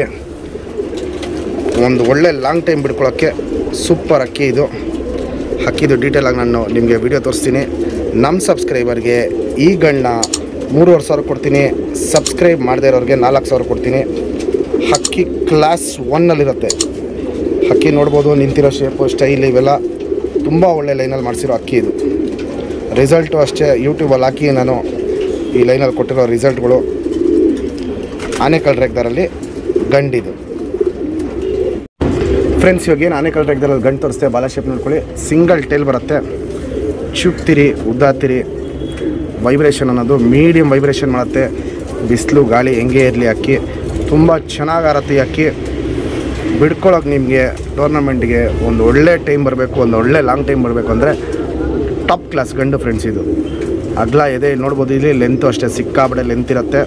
ಒಂದು ಒಳ್ಳೆ ಲಾಂಗ್ ಟೈಮ್ ಬಿಡ್ಕೊಳ್ಳೋಕ್ಕೆ ಸೂಪರ್ ಅಕ್ಕಿ ಇದು ಅಕ್ಕಿದು ಡೀಟೇಲಾಗಿ ನಾನು ನಿಮಗೆ ವಿಡಿಯೋ ತೋರಿಸ್ತೀನಿ ನಮ್ಮ ಸಬ್ಸ್ಕ್ರೈಬರ್ಗೆ ಈ ಗಣ್ಣ ಮೂರುವರೆ ಸಾವಿರ ಕೊಡ್ತೀನಿ ಸಬ್ಸ್ಕ್ರೈಬ್ ಮಾಡದೇ ಇರೋರಿಗೆ ನಾಲ್ಕು ಸಾವಿರ ಕೊಡ್ತೀನಿ ಹಕ್ಕಿ ಕ್ಲಾಸ್ ಒನ್ನಲ್ಲಿರುತ್ತೆ ಹಕ್ಕಿ ನೋಡ್ಬೋದು ನಿಂತಿರೋ ಶೇಪು ಸ್ಟೈಲ್ ಇವೆಲ್ಲ ತುಂಬ ಒಳ್ಳೆ ಲೈನಲ್ಲಿ ಮಾಡಿಸಿರೋ ಅಕ್ಕಿ ಇದು ರಿಸಲ್ಟು ಅಷ್ಟೇ ಯೂಟ್ಯೂಬಲ್ಲಿ ಹಾಕಿ ನಾನು ಈ ಲೈನಲ್ಲಿ ಕೊಟ್ಟಿರೋ ರಿಸಲ್ಟ್ಗಳು ಆನೆಕಲ್ ರೇಗ್ದಾರಲ್ಲಿ ಗಂಡಿದು ಫ್ರೆಂಡ್ಸ್ ಇವಾಗ ಏನು ಆನೆಕಲ್ ರೇಗ್ದಾರಲ್ಲಿ ಗಂಡು ತೋರಿಸ್ತೆ ಬಾಲ ಶೇಪ್ ನೋಡ್ಕೊಳ್ಳಿ ಸಿಂಗಲ್ ಟೈಲ್ ಬರುತ್ತೆ ಚುಪ್ತಿರಿ ಉದ್ದಾತಿರಿ ವೈಬ್ರೇಷನ್ ಅನ್ನೋದು ಮೀಡಿಯಮ್ ವೈಬ್ರೇಷನ್ ಮಾಡುತ್ತೆ ಬಿಸಿಲು ಗಾಳಿ ಹೆಂಗೆ ಇರಲಿ ಅಕ್ಕಿ ತುಂಬ ಚೆನ್ನಾಗಿ ಆರತ್ತೆ ಈ ಅಕ್ಕಿ ಬಿಡ್ಕೊಳ್ಳೋಕೆ ನಿಮಗೆ ಟೂರ್ನಮೆಂಟ್ಗೆ ಒಂದು ಒಳ್ಳೆ ಟೈಮ್ ಬರಬೇಕು ಒಂದು ಒಳ್ಳೆ ಲಾಂಗ್ ಟೈಮ್ ಬರಬೇಕು ಅಂದರೆ ಟಾಪ್ ಕ್ಲಾಸ್ ಗಂಡು ಫ್ರೆಂಡ್ಸ್ ಇದು ಅಗ್ಲ ಇದೆ ಇಲ್ಲಿ ನೋಡ್ಬೋದು ಇಲ್ಲಿ ಲೆಂತು ಅಷ್ಟೇ ಸಿಕ್ಕಾಬಡೆ ಲೆಂತ್ ಇರುತ್ತೆ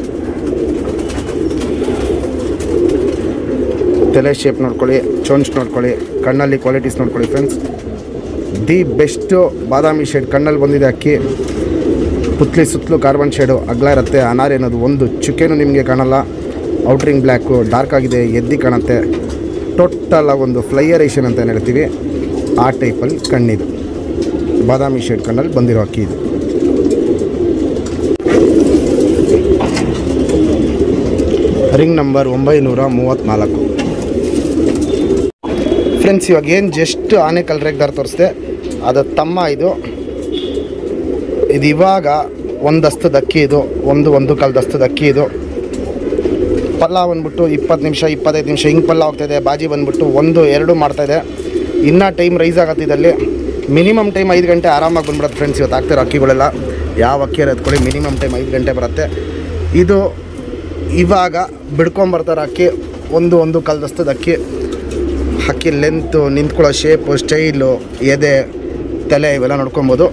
ತಲೆ ಶೇಪ್ ನೋಡ್ಕೊಳ್ಳಿ ಚೋನ್ಸ್ ನೋಡ್ಕೊಳ್ಳಿ ಕಣ್ಣಲ್ಲಿ ಕ್ವಾಲಿಟೀಸ್ ನೋಡ್ಕೊಳ್ಳಿ ಫ್ರೆಂಡ್ಸ್ ದಿ ಬೆಸ್ಟು ಬಾದಾಮಿ ಶೇಡ್ ಕಣ್ಣಲ್ಲಿ ಬಂದಿದೆ ಅಕ್ಕಿ ಪುತ್ಲಿ ಸುತ್ತಲೂ ಕಾರ್ಬನ್ ಶೇಡು ಅಗ್ಲ ಇರುತ್ತೆ ಅನಾರ್ ಅನ್ನೋದು ಒಂದು ಚುಕ್ಕೆನೂ ನಿಮಗೆ ಕಾಣಲ್ಲ ಔಟ್ರಿಂಗ್ ಬ್ಲ್ಯಾಕು ಡಾರ್ಕ್ ಆಗಿದೆ ಎದ್ದಿ ಕಾಣುತ್ತೆ ಟೋಟಲ್ ಒಂದು ಫ್ಲೈಯರೇಷನ್ ಅಂತ ಏನು ಹೇಳ್ತೀವಿ ಆ ಟೈಪಲ್ಲಿ ಕಣ್ಣಿದು ಬಾದಾಮಿ ಶೇಡ್ ಕಣ್ಣಲ್ಲಿ ಬಂದಿರೋ ಅಕ್ಕಿ ಇದು ರಿಂಗ್ ನಂಬರ್ ಒಂಬೈನೂರ ಮೂವತ್ತ್ನಾಲ್ಕು ಫ್ರೆಂಡ್ಸ್ ಇವಾಗ ಏನು ಜಸ್ಟ್ ಆನೆಕಲ್ ರೇಗ್ದಾರ್ ತೋರಿಸ್ದೆ ಅದು ತಮ್ಮ ಇದು ಇದು ಇವಾಗ ಒಂದು ದಸ್ತದ ಅಕ್ಕಿ ಇದು ಒಂದು ಒಂದು ಕಾಲು ದಸ್ತದ ಅಕ್ಕಿ ಇದು ಪಲ್ಲ ಬಂದ್ಬಿಟ್ಟು ಇಪ್ಪತ್ತು ನಿಮಿಷ ಇಪ್ಪತ್ತೈದು ನಿಮಿಷ ಹಿಂಗೆ ಪಲ್ಲ ಹೋಗ್ತಾಯಿದೆ ಬಾಜಿ ಬಂದ್ಬಿಟ್ಟು ಒಂದು ಎರಡು ಮಾಡ್ತಾಯಿದೆ ಇನ್ನೂ ಟೈಮ್ ರೈಸ್ ಆಗತ್ತಿದ್ದಲ್ಲಿ ಮಿನಿಮಮ್ ಟೈಮ್ ಐದು ಗಂಟೆ ಆರಾಮಾಗಿ ಬಂದ್ಬಿಡುತ್ತೆ ಫ್ರೆಂಡ್ಸ್ ಇವತ್ತು ಆಗ್ತಿರೋ ಅಕ್ಕಿಗಳೆಲ್ಲ ಯಾವ ಅಕ್ಕಿ ಎತ್ಕೊಳ್ಳಿ ಮಿನಿಮಮ್ ಟೈಮ್ ಐದು ಗಂಟೆ ಬರುತ್ತೆ ಇದು ಇವಾಗ ಬಿಡ್ಕೊಂಬರ್ತಾರೆ ಅಕ್ಕಿ ಒಂದು ಒಂದು ಕಾಲು ದಸ್ತದ ಅಕ್ಕಿ ಅಕ್ಕಿ ಲೆಂತು ನಿಂತ್ಕೊಳ್ಳೋ ಶೇಪು ಸ್ಟೈಲು ಎದೆ ತಲೆ ಇವೆಲ್ಲ ನೋಡ್ಕೊಬೋದು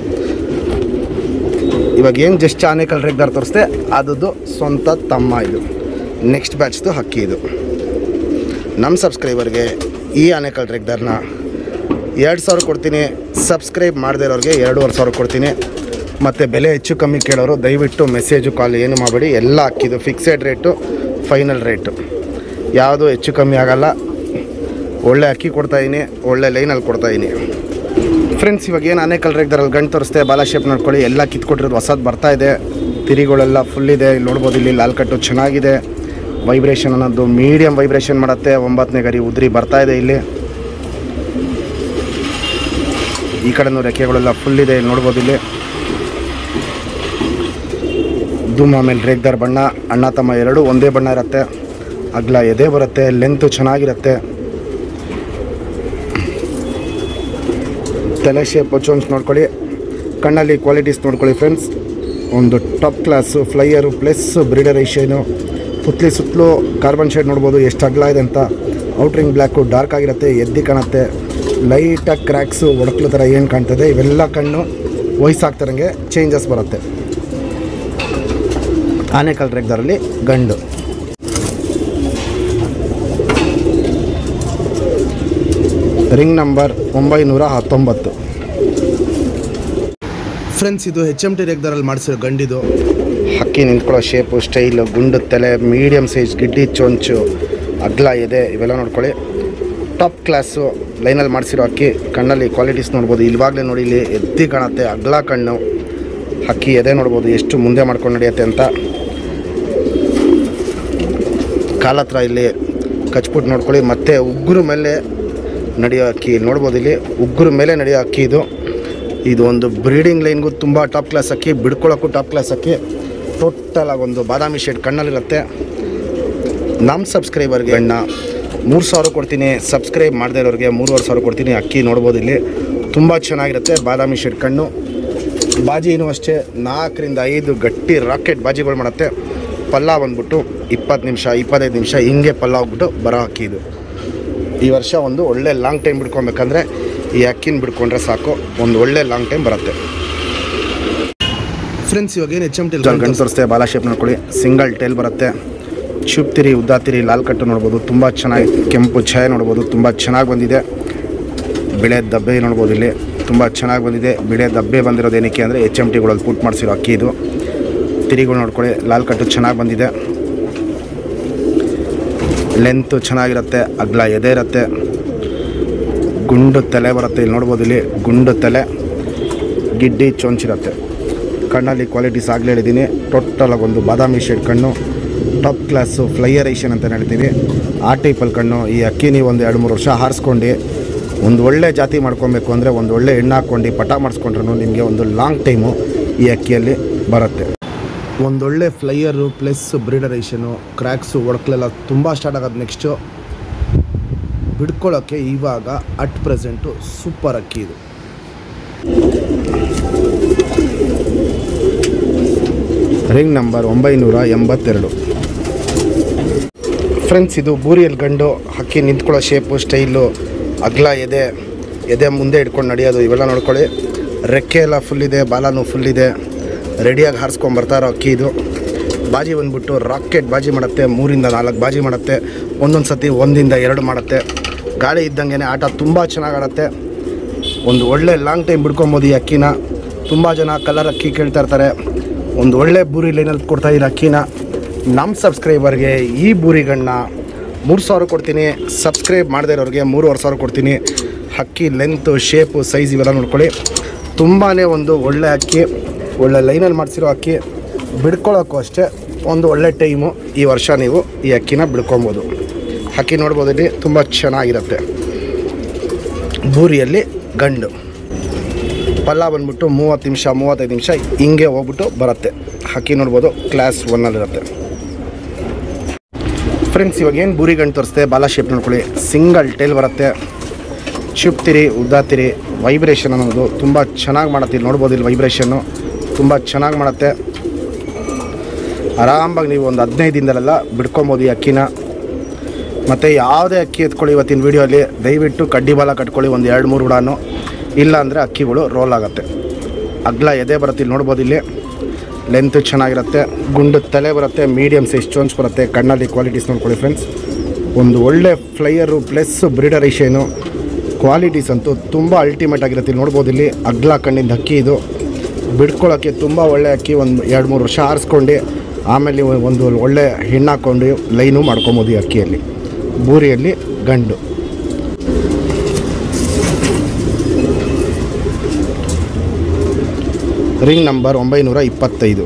ಇವಾಗ ಏನು ಜಸ್ಟ್ ಆನೆಕಲ್ ರೇಗ್ದಾರ್ ತೋರಿಸ್ದೆ ಅದದ್ದು ಸ್ವಂತ ತಮ್ಮ ಇದು ನೆಕ್ಸ್ಟ್ ಬ್ಯಾಚ್ದು ಹಕ್ಕಿ ಇದು ನಮ್ಮ ಸಬ್ಸ್ಕ್ರೈಬರ್ಗೆ ಈ ಆನೆಕಲ್ ರೇಗ್ದಾರ್ನ ಎರಡು ಸಾವಿರ ಕೊಡ್ತೀನಿ ಸಬ್ಸ್ಕ್ರೈಬ್ ಮಾಡದೇ ಇರೋರಿಗೆ ಎರಡೂವರೆ ಸಾವಿರ ಕೊಡ್ತೀನಿ ಮತ್ತು ಬೆಲೆ ಹೆಚ್ಚು ಕಮ್ಮಿ ಕೇಳೋರು ದಯವಿಟ್ಟು ಮೆಸೇಜು ಕಾಲ್ ಏನು ಮಾಡಬೇಡಿ ಎಲ್ಲ ಅಕ್ಕಿದು ಫಿಕ್ಸೆಡ್ ರೇಟು ಫೈನಲ್ ರೇಟು ಯಾವುದು ಹೆಚ್ಚು ಕಮ್ಮಿ ಆಗಲ್ಲ ಒಳ್ಳೆ ಅಕ್ಕಿ ಕೊಡ್ತಾಯಿದ್ದೀನಿ ಒಳ್ಳೆ ಲೈನಲ್ಲಿ ಕೊಡ್ತಾಯಿದ್ದೀನಿ ಫ್ರೆಂಡ್ಸ್ ಇವಾಗ ಏನು ಆನೇಕಲ್ ರೇಗ್ದಾರಲ್ಲಿ ಗಂಟು ತೋರಿಸ್ತೆ ಬಾಲ ಶೇಪ್ ನೋಡ್ಕೊಳ್ಳಿ ಎಲ್ಲ ಕಿತ್ಕೊಟ್ಟಿರೋದು ಹೊಸದು ಬರ್ತಾ ಇದೆ ತಿರಿಗಳೆಲ್ಲ ಫುಲ್ ಇದೆ ಇಲ್ಲಿ ನೋಡ್ಬೋದು ಇಲ್ಲಿ ಲಾಲ್ ಕಟ್ಟು ಚೆನ್ನಾಗಿದೆ ವೈಬ್ರೇಷನ್ ಅನ್ನೋದು ಮೀಡಿಯಮ್ ವೈಬ್ರೇಷನ್ ಮಾಡುತ್ತೆ ಒಂಬತ್ತನೇ ಗರಿ ಉದ್ರಿ ಬರ್ತಾ ಇದೆ ಇಲ್ಲಿ ಈ ಕಡೆನೂ ರೆಕ್ಕೆಗಳೆಲ್ಲ ಫುಲ್ ಇದೆ ಇಲ್ಲಿ ನೋಡ್ಬೋದು ಇಲ್ಲಿ ಧೂಮ್ ಆಮೇಲೆ ರೇಗ್ದಾರ್ ಬಣ್ಣ ಅಣ್ಣ ತಮ್ಮ ಎರಡು ಒಂದೇ ಬಣ್ಣ ಇರುತ್ತೆ ಅಗ್ಲ ಎದೆ ಬರುತ್ತೆ ಲೆಂತು ಚೆನ್ನಾಗಿರುತ್ತೆ ತಲೆ ಶೇಪ್ ಚೋನ್ಸ್ ನೋಡ್ಕೊಳ್ಳಿ ಕಣ್ಣಲ್ಲಿ ಕ್ವಾಲಿಟೀಸ್ ನೋಡ್ಕೊಳ್ಳಿ ಫ್ರೆಂಡ್ಸ್ ಒಂದು top class flyer plus breeder Asian ಪುತ್ಲಿ ಸುತ್ತಲೂ ಕಾರ್ಬನ್ ಶೇಡ್ ನೋಡ್ಬೋದು ಎಷ್ಟು ಅಗಲ ಇದೆ ಅಂತ ಔಟ್ರಿಂಗ್ ಬ್ಲ್ಯಾಕು ಡಾರ್ಕ್ ಆಗಿರುತ್ತೆ ಎದ್ದಿ ಕಾಣುತ್ತೆ ಲೈಟಾಗಿ ಕ್ರ್ಯಾಕ್ಸು ಒಡಕ್ಲು ಥರ ಏನು ಕಾಣ್ತದೆ ಇವೆಲ್ಲ ಕಣ್ಣು ವಯಸ್ಸಾಗ್ತಾರಂಗೆ ಚೇಂಜಸ್ ಬರುತ್ತೆ ಆನೆಕಲ್ ರೇಗ್ದಾರಲ್ಲಿ ಗಂಡು ರಿಂಗ್ ನಂಬರ್ ಒಂಬೈನೂರ ಹತ್ತೊಂಬತ್ತು ಫ್ರೆಂಡ್ಸ್ ಇದು ಹೆಚ್ ಎಮ್ ಟಿ ರೇಗ್ದಾರಲ್ಲಿ ಮಾಡಿಸಿರೋ ಗಂಡಿದು ಹಕ್ಕಿ ನಿಂತ್ಕೊಳ್ಳೋ ಶೇಪು ಸ್ಟೈಲು ಗುಂಡು ತಲೆ ಮೀಡಿಯಮ್ ಸೈಜ್ ಗಿಡ್ಡಿ ಚೊಂಚು ಅಗ್ಲ ಇದೆ ಇವೆಲ್ಲ ನೋಡ್ಕೊಳ್ಳಿ ಟಾಪ್ ಕ್ಲಾಸು ಲೈನಲ್ಲಿ ಮಾಡಿಸಿರೋ ಅಕ್ಕಿ ಕಣ್ಣಲ್ಲಿ ಕ್ವಾಲಿಟೀಸ್ ನೋಡ್ಬೋದು ಇಲ್ವಾಗಲೇ ನೋಡಿ ಇಲ್ಲಿ ಎದ್ದಿ ಕಾಣುತ್ತೆ ಅಗ್ಲ ಕಣ್ಣು ಹಕ್ಕಿ ಎದೆ ನೋಡ್ಬೋದು ಎಷ್ಟು ಮುಂದೆ ಮಾಡ್ಕೊಂಡು ನಡೆಯುತ್ತೆ ಅಂತ ಕಾಲ ಹತ್ರ ಇಲ್ಲಿ ಕಚ್ಬಿಟ್ಟು ನೋಡ್ಕೊಳ್ಳಿ ಮತ್ತೆ ಉಗುರು ಮೇಲೆ ನಡೆಯೋ ಅಕ್ಕಿ ಇಲ್ಲಿ ನೋಡ್ಬೋದು ಇಲ್ಲಿ ಉಗುರು ಮೇಲೆ ನಡೆಯೋ ಅಕ್ಕಿ ಇದು ಇದು ಒಂದು ಬ್ರೀಡಿಂಗ್ ಲೈನ್ಗೂ ತುಂಬ ಟಾಪ್ ಕ್ಲಾಸ್ ಅಕ್ಕಿ ಬಿಡ್ಕೊಳ್ಳೋಕ್ಕೂ ಟಾಪ್ ಕ್ಲಾಸ್ ಅಕ್ಕಿ ಟೋಟಲ್ ಆಗಿ ಒಂದು ಬಾದಾಮಿ ಶೇಡ್ ಕಣ್ಣಲ್ಲಿರುತ್ತೆ ನಮ್ಮ ಸಬ್ಸ್ಕ್ರೈಬರ್ಗೆ ಅಣ್ಣ ಮೂರು ಸಾವಿರ ಕೊಡ್ತೀನಿ ಸಬ್ಸ್ಕ್ರೈಬ್ ಮಾಡದೇ ಇರೋರಿಗೆ ಮೂರುವರೆ ಸಾವಿರ ಕೊಡ್ತೀನಿ ಅಕ್ಕಿ ನೋಡ್ಬೋದು ಇಲ್ಲಿ ತುಂಬ ಚೆನ್ನಾಗಿರುತ್ತೆ ಬಾದಾಮಿ ಶೇಡ್ ಕಣ್ಣು ಬಾಜಿನೂ ಅಷ್ಟೇ ನಾಲ್ಕರಿಂದ ಐದು ಗಟ್ಟಿ ರಾಕೆಟ್ ಬಾಜಿಗಳು ಮಾಡುತ್ತೆ ಪಲ್ಲ ಬಂದ್ಬಿಟ್ಟು ಇಪ್ಪತ್ತು ನಿಮಿಷ ಇಪ್ಪತ್ತೈದು ನಿಮಿಷ ಹಿಂಗೆ ಪಲ್ಲ ಹೋಗ್ಬಿಟ್ಟು ಬರೋ ಅಕ್ಕಿ ಇದು ಈ ವರ್ಷ ಒಂದು ಒಳ್ಳೆ ಲಾಂಗ್ ಟೈಮ್ ಬಿಡ್ಕೊಬೇಕಂದ್ರೆ ಈ ಅಕ್ಕಿನ ಬಿಡ್ಕೊಂಡ್ರೆ ಸಾಕು ಒಂದು ಒಳ್ಳೆ ಲಾಂಗ್ ಟೈಮ್ ಬರುತ್ತೆ ಫ್ರೆಂಡ್ಸ್ ಇವಾಗ ಏನು ಎಚ್ ಎಮ್ ಟಿ ಗಂಟು ತೋರಿಸ್ತೆ ಬಾಲ ಶೇಪ್ ನೋಡ್ಕೊಳ್ಳಿ ಸಿಂಗಲ್ ಟೈಲ್ ಬರುತ್ತೆ ಚುಪ್ತಿರಿ ಉದ್ದಾತಿರಿ ಲಾಲ್ ಕಟ್ಟು ನೋಡ್ಬೋದು ತುಂಬ ಚೆನ್ನಾಗಿ ಕೆಂಪು ಛಾಯೆ ನೋಡ್ಬೋದು ತುಂಬ ಚೆನ್ನಾಗಿ ಬಂದಿದೆ ಬಿಳೆ ದಬ್ಬೆ ನೋಡ್ಬೋದು ಇಲ್ಲಿ ತುಂಬ ಚೆನ್ನಾಗಿ ಬಂದಿದೆ ಬಿಳೆ ದಬ್ಬೆ ಬಂದಿರೋದು ಏನಕ್ಕೆ ಅಂದರೆ ಎಚ್ ಎಮ್ ಟಿಗಳಲ್ಲಿ ಪುಟ್ ಮಾಡಿಸಿರೋ ಅಕ್ಕಿ ಇದು ತಿರಿಗಳು ನೋಡ್ಕೊಳ್ಳಿ ಲಾಲ್ ಕಟ್ಟು ಚೆನ್ನಾಗಿ ಬಂದಿದೆ ಲೆಂತು ಚೆನ್ನಾಗಿರುತ್ತೆ ಅಗ್ಲ ಎದೆ ಇರುತ್ತೆ ಗುಂಡು ತಲೆ ಬರುತ್ತೆ ಇಲ್ಲಿ ನೋಡ್ಬೋದು ಇಲ್ಲಿ ಗುಂಡು ತಲೆ ಗಿಡ್ಡಿ ಚೊಂಚಿರುತ್ತೆ ಕಣ್ಣಲ್ಲಿ ಕ್ವಾಲಿಟೀಸ್ ಆಗಲೇ ಹೇಳಿದ್ದೀನಿ ಟೋಟಲಾಗಿ ಒಂದು ಬಾದಾಮಿ ಶೇಡ್ ಕಣ್ಣು ಟಾಪ್ ಕ್ಲಾಸು ಫ್ಲೈಯರ್ ಏಷನ್ ಅಂತ ಹೇಳ್ತೀವಿ ಆ ಟೈಪಲ್ಲಿ ಕಣ್ಣು ಈ ಅಕ್ಕಿ ನೀವು ಒಂದು ಎರಡು ಮೂರು ವರ್ಷ ಹಾರಿಸ್ಕೊಂಡು ಒಂದು ಒಳ್ಳೆ ಜಾತಿ ಮಾಡ್ಕೊಬೇಕು ಅಂದರೆ ಒಂದು ಒಳ್ಳೆ ಎಣ್ಣೆ ಹಾಕ್ಕೊಂಡು ಪಟ ಮಾಡಿಸ್ಕೊಂಡ್ರು ನಿಮಗೆ ಒಂದು ಲಾಂಗ್ ಟೈಮು ಈ ಅಕ್ಕಿಯಲ್ಲಿ ಬರುತ್ತೆ ಒಂದೊಳ್ಳೆ ಫ್ಲೈಯರು ಪ್ಲಸ್ ಬ್ರೀಡರೇಷನು ಕ್ರ್ಯಾಕ್ಸು ಒಡಕ್ಲೆಲ್ಲ ತುಂಬ ಸ್ಟಾರ್ಟ್ ಆಗೋದು ನೆಕ್ಸ್ಟು ಬಿಡ್ಕೊಳ್ಳೋಕ್ಕೆ ಇವಾಗ ಅಟ್ ಪ್ರೆಸೆಂಟು ಸೂಪರ್ ಅಕ್ಕಿ ಇದು ರಿಂಗ್ ನಂಬರ್ ಒಂಬೈನೂರ ಎಂಬತ್ತೆರಡು ಫ್ರೆಂಡ್ಸ್ ಇದು ಬೂರಿಯಲ್ಲಿ ಗಂಡು ಹಕ್ಕಿ ನಿಂತ್ಕೊಳ್ಳೋ ಶೇಪು ಸ್ಟೈಲು ಅಗ್ಲ ಎದೆ ಎದೆ ಮುಂದೆ ಇಟ್ಕೊಂಡು ನಡೆಯೋದು ಇವೆಲ್ಲ ನೋಡ್ಕೊಳ್ಳಿ ರೆಕ್ಕೆ ಎಲ್ಲ ಫುಲ್ ಇದೆ ಬಾಲನೂ ಫುಲ್ ಇದೆ ರೆಡಿಯಾಗಿ ಹಾರಿಸ್ಕೊಂಡು ಬರ್ತಾರೋ ಅಕ್ಕಿ ಇದು ಬಾಜಿ ಬಂದ್ಬಿಟ್ಟು ರಾಕೆಟ್ ಬಾಜಿ ಮಾಡುತ್ತೆ ಮೂರಿಂದ ನಾಲ್ಕು ಬಾಜಿ ಮಾಡುತ್ತೆ ಒಂದೊಂದು ಸತಿ ಒಂದಿಂದ ಎರಡು ಮಾಡುತ್ತೆ ಗಾಳಿ ಇದ್ದಂಗೆ ಆಟ ತುಂಬ ಚೆನ್ನಾಗಿ ಆಡುತ್ತೆ ಒಂದು ಒಳ್ಳೆ ಲಾಂಗ್ ಟೈಮ್ ಬಿಡ್ಕೊಬೋದು ಈ ಅಕ್ಕಿನ ತುಂಬ ಜನ ಕಲರ್ ಅಕ್ಕಿ ಕೇಳ್ತಾ ಇರ್ತಾರೆ ಒಂದು ಒಳ್ಳೆ ಬೂರಿ ಲೈನಲ್ಲಿ ಕೊಡ್ತಾ ಇದ್ದೀರ ಅಕ್ಕಿನ ನಮ್ಮ ಸಬ್ಸ್ಕ್ರೈಬರ್ಗೆ ಈ ಬೂರಿಗಳನ್ನ ಮೂರು ಸಾವಿರ ಕೊಡ್ತೀನಿ ಸಬ್ಸ್ಕ್ರೈಬ್ ಮಾಡದೇ ಇರೋರಿಗೆ ಮೂರುವರೆ ಸಾವಿರ ಕೊಡ್ತೀನಿ ಅಕ್ಕಿ ಲೆಂತು ಶೇಪು ಸೈಜ್ ಇವೆಲ್ಲ ನೋಡ್ಕೊಳ್ಳಿ ತುಂಬಾ ಒಂದು ಒಳ್ಳೆ ಅಕ್ಕಿ ಒಳ್ಳೆ ಲೈನಲ್ಲಿ ಮಾಡಿಸಿರೋ ಅಕ್ಕಿ ಬಿಡ್ಕೊಳ್ಳೋಕ್ಕೂ ಅಷ್ಟೇ ಒಂದು ಒಳ್ಳೆ ಟೈಮು ಈ ವರ್ಷ ನೀವು ಈ ಅಕ್ಕಿನ ಬಿಡ್ಕೊಬೋದು ಅಕ್ಕಿ ನೋಡ್ಬೋದು ಇಲ್ಲಿ ತುಂಬ ಚೆನ್ನಾಗಿರುತ್ತೆ ಬೂರಿಯಲ್ಲಿ ಗಂಡು ಪಲ್ಲ ಬಂದ್ಬಿಟ್ಟು ಮೂವತ್ತು ನಿಮಿಷ ಮೂವತ್ತೈದು ನಿಮಿಷ ಹಿಂಗೆ ಹೋಗ್ಬಿಟ್ಟು ಬರುತ್ತೆ ಹಕ್ಕಿ ನೋಡ್ಬೋದು ಕ್ಲಾಸ್ ಒನ್ನಲ್ಲಿರುತ್ತೆ ಫ್ರೆಂಡ್ಸ್ ಇವಾಗ ಏನು ಬೂರಿ ಗಂಡು ತೋರಿಸ್ತೆ ಬಾಲ ಶೇಪ್ ನೋಡ್ಕೊಳ್ಳಿ ಸಿಂಗಲ್ ಟೇಲ್ ಬರುತ್ತೆ ಚುಪ್ತಿರಿ ಉದ್ದಾತಿರಿ ವೈಬ್ರೇಷನ್ ಅನ್ನೋದು ತುಂಬ ಚೆನ್ನಾಗಿ ಮಾಡುತ್ತೆ ಇಲ್ಲಿ ನೋಡ್ಬೋದು ಇಲ್ಲಿ ವೈಬ್ರೇಷನ್ನು ತುಂಬ ಚೆನ್ನಾಗಿ ಮಾಡುತ್ತೆ ಆರಾಮಾಗಿ ನೀವು ಒಂದು ಹದಿನೈದು ದಿನದಲ್ಲೆಲ್ಲ ಬಿಡ್ಕೊಬೋದು ಈ ಅಕ್ಕಿನ ಮತ್ತು ಯಾವುದೇ ಅಕ್ಕಿ ಎತ್ಕೊಳ್ಳಿ ಇವತ್ತಿನ ವೀಡಿಯೋಲಿ ದಯವಿಟ್ಟು ಕಡ್ಡಿ ಬಾಲ ಕಟ್ಕೊಳ್ಳಿ ಒಂದು ಎರಡು ಮೂರು ಉಡಾನು ಇಲ್ಲ ಅಂದರೆ ಅಕ್ಕಿಗಳು ರೋಲ್ ಆಗುತ್ತೆ ಅಗ್ಲ ಎದೆ ಬರುತ್ತೆ ಇಲ್ಲಿ ನೋಡ್ಬೋದು ಇಲ್ಲಿ ಲೆಂತ್ ಚೆನ್ನಾಗಿರುತ್ತೆ ಗುಂಡು ತಲೆ ಬರುತ್ತೆ ಮೀಡಿಯಮ್ ಸೈಜ್ ಚೋನ್ಸ್ ಬರುತ್ತೆ ಕಣ್ಣಲ್ಲಿ ಕ್ವಾಲಿಟೀಸ್ ನೋಡ್ಕೊಳ್ಳಿ ಫ್ರೆಂಡ್ಸ್ ಒಂದು ಒಳ್ಳೆ flyer plus breeder Asian qualities ಅಂತೂ ತುಂಬ ಅಲ್ಟಿಮೇಟ್ ಆಗಿರುತ್ತೆ ಇಲ್ಲಿ ನೋಡ್ಬೋದು ಇಲ್ಲಿ ಅಗ್ಲ ಕಣ್ಣಿಂದ ಅಕ್ಕಿ ಇದು ಬಿಡ್ಕೊಳ್ಳೋಕ್ಕೆ ತುಂಬ ಒಳ್ಳೆ ಅಕ್ಕಿ ಒಂದು ಎರಡು ಮೂರು ವರ್ಷ ಆರಿಸ್ಕೊಂಡು ಆಮೇಲೆ ಒಂದು ಒಳ್ಳೆ ಹೆಣ್ಣಾಕೊಂಡು ಲೈನು ಮಾಡ್ಕೊಬೋದು ಈ ಅಕ್ಕಿಯಲ್ಲಿ ಬೂರಿಯಲ್ಲಿ ಗಂಡು ರಿಂಗ್ ನಂಬರ್ ಒಂಬೈನೂರ ಇಪ್ಪತ್ತೈದು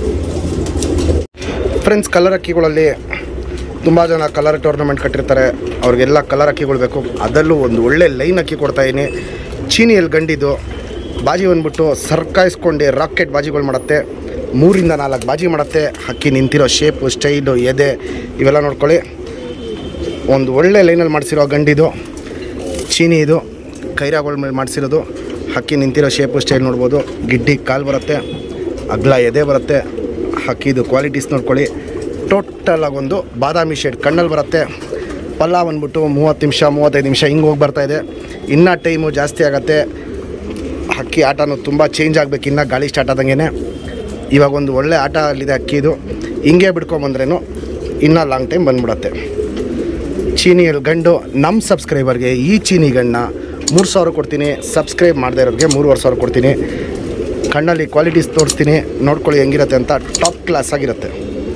ಫ್ರೆಂಡ್ಸ್ ಕಲರ್ ಅಕ್ಕಿಗಳಲ್ಲಿ ತುಂಬ ಜನ ಕಲರ್ ಟೂರ್ನಮೆಂಟ್ ಕಟ್ಟಿರ್ತಾರೆ ಅವ್ರಿಗೆಲ್ಲ ಕಲರ್ ಅಕ್ಕಿಗಳು ಬೇಕು ಅದರಲ್ಲೂ ಒಂದು ಒಳ್ಳೆ ಲೈನ್ ಅಕ್ಕಿ ಕೊಡ್ತಾಯಿದ್ದೀನಿ ಚೀನಿಯಲ್ಲಿ ಗಂಡಿದ್ದು ಬಾಜಿ ಬಂದ್ಬಿಟ್ಟು ಸರ್ಕಾಯಿಸ್ಕೊಂಡು ರಾಕೆಟ್ ಬಾಜಿಗಳು ಮಾಡುತ್ತೆ ಮೂರಿಂದ ನಾಲ್ಕು ಬಾಜಿ ಮಾಡುತ್ತೆ ಅಕ್ಕಿ ನಿಂತಿರೋ ಶೇಪು ಸ್ಟೈಲು ಎದೆ ಇವೆಲ್ಲ ನೋಡ್ಕೊಳ್ಳಿ ಒಂದು ಒಳ್ಳೆ ಲೈನಲ್ಲಿ ಮಾಡಿಸಿರೋ ಗಂಡಿದು ಚೀನಿ ಇದು ಕೈರಾಗಳ ಮೇಲೆ ಮಾಡಿಸಿರೋದು ಹಕ್ಕಿ ನಿಂತಿರೋ ಶೇಪು ಸ್ಟೈಲ್ ನೋಡ್ಬೋದು ಗಿಡ್ಡಿ ಕಾಲು ಬರುತ್ತೆ ಅಗ್ಲ ಎದೆ ಬರುತ್ತೆ ಹಕ್ಕಿದು ಕ್ವಾಲಿಟೀಸ್ ನೋಡ್ಕೊಳ್ಳಿ ಟೋಟಲ್ ಆಗೊಂದು ಬಾದಾಮಿ ಶೇಡ್ ಕಣ್ಣಲ್ಲಿ ಬರುತ್ತೆ ಪಲ್ಲ ಬಂದ್ಬಿಟ್ಟು ಮೂವತ್ತು ನಿಮಿಷ ಮೂವತ್ತೈದು ನಿಮಿಷ ಹಿಂಗೆ ಹೋಗಿ ಬರ್ತಾ ಇದೆ ಇನ್ನೂ ಟೈಮು ಜಾಸ್ತಿ ಆಗುತ್ತೆ ಹಕ್ಕಿ ಆಟನೂ ತುಂಬ ಚೇಂಜ್ ಆಗಬೇಕು ಇನ್ನೂ ಗಾಳಿ ಸ್ಟಾರ್ಟ್ ಆದಂಗೆ ಇವಾಗ ಒಂದು ಒಳ್ಳೆ ಆಟ ಅಲ್ಲಿದೆ ಅಕ್ಕಿದು ಹಿಂಗೆ ಬಿಡ್ಕೊಂಬಂದ್ರೇನು ಇನ್ನೂ ಲಾಂಗ್ ಟೈಮ್ ಬಂದ್ಬಿಡತ್ತೆ ಚೀನಿಯಲ್ಲಿ ಗಂಡು ನಮ್ಮ ಸಬ್ಸ್ಕ್ರೈಬರ್ಗೆ ಈ ಚೀನಿ ಗಂಡನ್ನ ಮೂರು ಸಾವಿರ ಕೊಡ್ತೀನಿ ಸಬ್ಸ್ಕ್ರೈಬ್ ಮಾಡದೇ ಇರೋರಿಗೆ ಮೂರುವರೆ ಸಾವಿರ ಕೊಡ್ತೀನಿ ಕಣ್ಣಲ್ಲಿ ಕ್ವಾಲಿಟೀಸ್ ತೋರಿಸ್ತೀನಿ ನೋಡ್ಕೊಳ್ಳಿ ಹೆಂಗಿರುತ್ತೆ ಅಂತ ಟಾಪ್ ಕ್ಲಾಸ್ ಆಗಿರುತ್ತೆ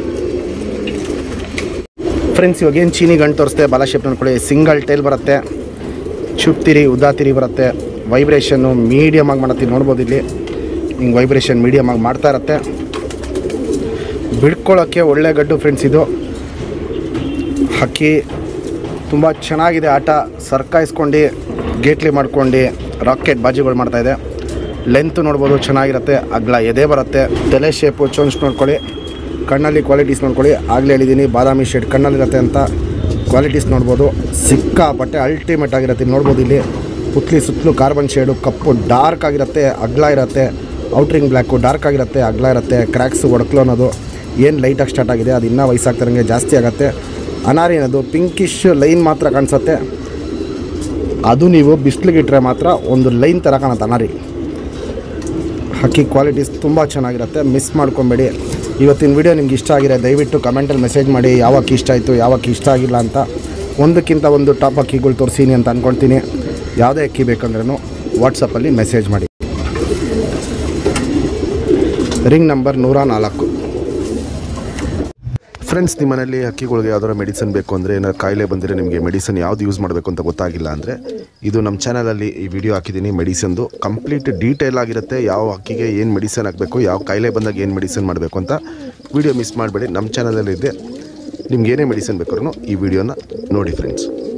ಫ್ರೆಂಡ್ಸ್ ಇವಾಗ ಏನು ಚೀನಿ ಗಂಡು ತೋರಿಸ್ತೆ ಬಾಲ ಶೇಪ್ ನೋಡ್ಕೊಳ್ಳಿ ಸಿಂಗಲ್ ಟೈಲ್ ಬರುತ್ತೆ ಚುಪ್ತಿರಿ ಉದ್ದಾತಿರಿ ಬರುತ್ತೆ ವೈಬ್ರೇಷನ್ನು ಮೀಡಿಯಮ್ ಆಗಿ ಮಾಡತ್ತೀನಿ ನೋಡ್ಬೋದು ಇಲ್ಲಿ ಹಿಂಗೆ ವೈಬ್ರೇಷನ್ ಮೀಡಿಯಮ್ ಆಗಿ ಮಾಡ್ತಾ ಇರುತ್ತೆ ಬಿಡ್ಕೊಳ್ಳೋಕ್ಕೆ ಒಳ್ಳೆ ಗಡ್ಡು ಫ್ರೆಂಡ್ಸ್ ಇದು ಹಕ್ಕಿ ತುಂಬ ಚೆನ್ನಾಗಿದೆ ಆಟ ಸರ್ಕಾಯಿಸ್ಕೊಂಡು ಗೇಟ್ಲಿ ಮಾಡ್ಕೊಂಡು ರಾಕೆಟ್ ಬಾಜಿಗಳು ಮಾಡ್ತಾಯಿದೆ ಲೆಂತ್ ನೋಡ್ಬೋದು ಚೆನ್ನಾಗಿರುತ್ತೆ ಅಗ್ಲ ಎದೆ ಬರುತ್ತೆ ತಲೆ ಶೇಪು ಚೋನ್ಸ್ ನೋಡ್ಕೊಳ್ಳಿ ಕಣ್ಣಲ್ಲಿ ಕ್ವಾಲಿಟೀಸ್ ನೋಡ್ಕೊಳ್ಳಿ ಆಗಲೇ ಹೇಳಿದ್ದೀನಿ ಬಾದಾಮಿ ಶೇಡ್ ಕಣ್ಣಲ್ಲಿರುತ್ತೆ ಅಂತ ಕ್ವಾಲಿಟೀಸ್ ನೋಡ್ಬೋದು ಸಿಕ್ಕಾಪಟ್ಟೆ ಅಲ್ಟಿಮೇಟ್ ಆಗಿರುತ್ತೆ ಇಲ್ಲಿ ನೋಡ್ಬೋದು ಇಲ್ಲಿ ಪುತ್ಲಿ ಸುತ್ತಲೂ ಕಾರ್ಬನ್ ಶೇಡು ಕಪ್ಪು ಡಾರ್ಕ್ ಆಗಿರುತ್ತೆ ಅಗ್ಲ ಇರುತ್ತೆ ಔಟ್ರಿಂಗ್ ಬ್ಲ್ಯಾಕು ಡಾರ್ಕ್ ಆಗಿರುತ್ತೆ ಅಗ್ಲ ಇರುತ್ತೆ ಕ್ರ್ಯಾಕ್ಸು ಒಡಕ್ಲು ಅನ್ನೋದು ಏನು ಲೈಟಾಗಿ ಸ್ಟಾರ್ಟ್ ಆಗಿದೆ ಅದು ಇನ್ನೂ ವಯಸ್ಸಾಗ್ತಿರಂಗೆ ಜಾಸ್ತಿ ಆಗುತ್ತೆ ಅನಾರಿ ಅನ್ನೋದು ಪಿಂಕಿಶ್ ಲೈನ್ ಮಾತ್ರ ಕಾಣಿಸುತ್ತೆ ಅದು ನೀವು ಬಿಸಿಲಿಗಿಟ್ರೆ ಮಾತ್ರ ಒಂದು ಲೈನ್ ಥರ ಕಾಣುತ್ತೆ ಅನಾರಿ ಹಕ್ಕಿ ಕ್ವಾಲಿಟೀಸ್ ತುಂಬ ಚೆನ್ನಾಗಿರುತ್ತೆ ಮಿಸ್ ಮಾಡ್ಕೊಬೇಡಿ ಇವತ್ತಿನ ವಿಡಿಯೋ ನಿಮ್ಗೆ ಇಷ್ಟ ಆಗಿದೆ ದಯವಿಟ್ಟು ಕಮೆಂಟಲ್ಲಿ ಮೆಸೇಜ್ ಮಾಡಿ ಯಾವ ಅಕ್ಕಿ ಇಷ್ಟ ಆಯಿತು ಯಾವ ಅಕ್ಕಿ ಇಷ್ಟ ಆಗಿಲ್ಲ ಅಂತ ಒಂದಕ್ಕಿಂತ ಒಂದು ಟಾಪ್ ಅಕ್ಕಿಗಳು ತೋರಿಸೀನಿ ಅಂತ ಅಂದ್ಕೊಳ್ತೀನಿ ಯಾವುದೇ ಅಕ್ಕಿ ಬೇಕಂದ್ರೂ ವಾಟ್ಸಪ್ಪಲ್ಲಿ ಮೆಸೇಜ್ ಮಾಡಿ ರಿಂಗ್ ನಂಬರ್ ನೂರ ನಾಲ್ಕು ಫ್ರೆಂಡ್ಸ್ ನಿಮ್ಮ ಮನೇಲಿ ಹಕ್ಕಿಗಳಿಗೆ ಯಾವ್ದಾರ ಮೆಡಿಸನ್ ಬೇಕು ಅಂದರೆ ಏನಾದ್ರು ಕಾಯಿಲೆ ಬಂದರೆ ನಿಮಗೆ ಮೆಡಿಸನ್ ಯಾವ್ದು ಯೂಸ್ ಮಾಡಬೇಕು ಅಂತ ಗೊತ್ತಾಗಿಲ್ಲ ಅಂದರೆ ಇದು ನಮ್ಮ ಚಾನಲಲ್ಲಿ ಈ ವಿಡಿಯೋ ಹಾಕಿದ್ದೀನಿ ಮೆಡಿಸನ್ದು ಕಂಪ್ಲೀಟ್ ಡೀಟೇಲ್ ಆಗಿರುತ್ತೆ ಯಾವ ಹಕ್ಕಿಗೆ ಏನು ಮೆಡಿಸನ್ ಹಾಕಬೇಕು ಯಾವ ಕಾಯಿಲೆ ಬಂದಾಗ ಏನು ಮೆಡಿಸನ್ ಮಾಡಬೇಕು ಅಂತ ವಿಡಿಯೋ ಮಿಸ್ ಮಾಡಬೇಡಿ ನಮ್ಮ ಚಾನಲಲ್ಲಿ ಇದೆ ನಿಮ್ಗೆ ಏನೇ ಮೆಡಿಸನ್ ಬೇಕಾದ್ರೂ ಈ ವಿಡಿಯೋನ ನೋಡಿ ಫ್ರೆಂಡ್ಸ್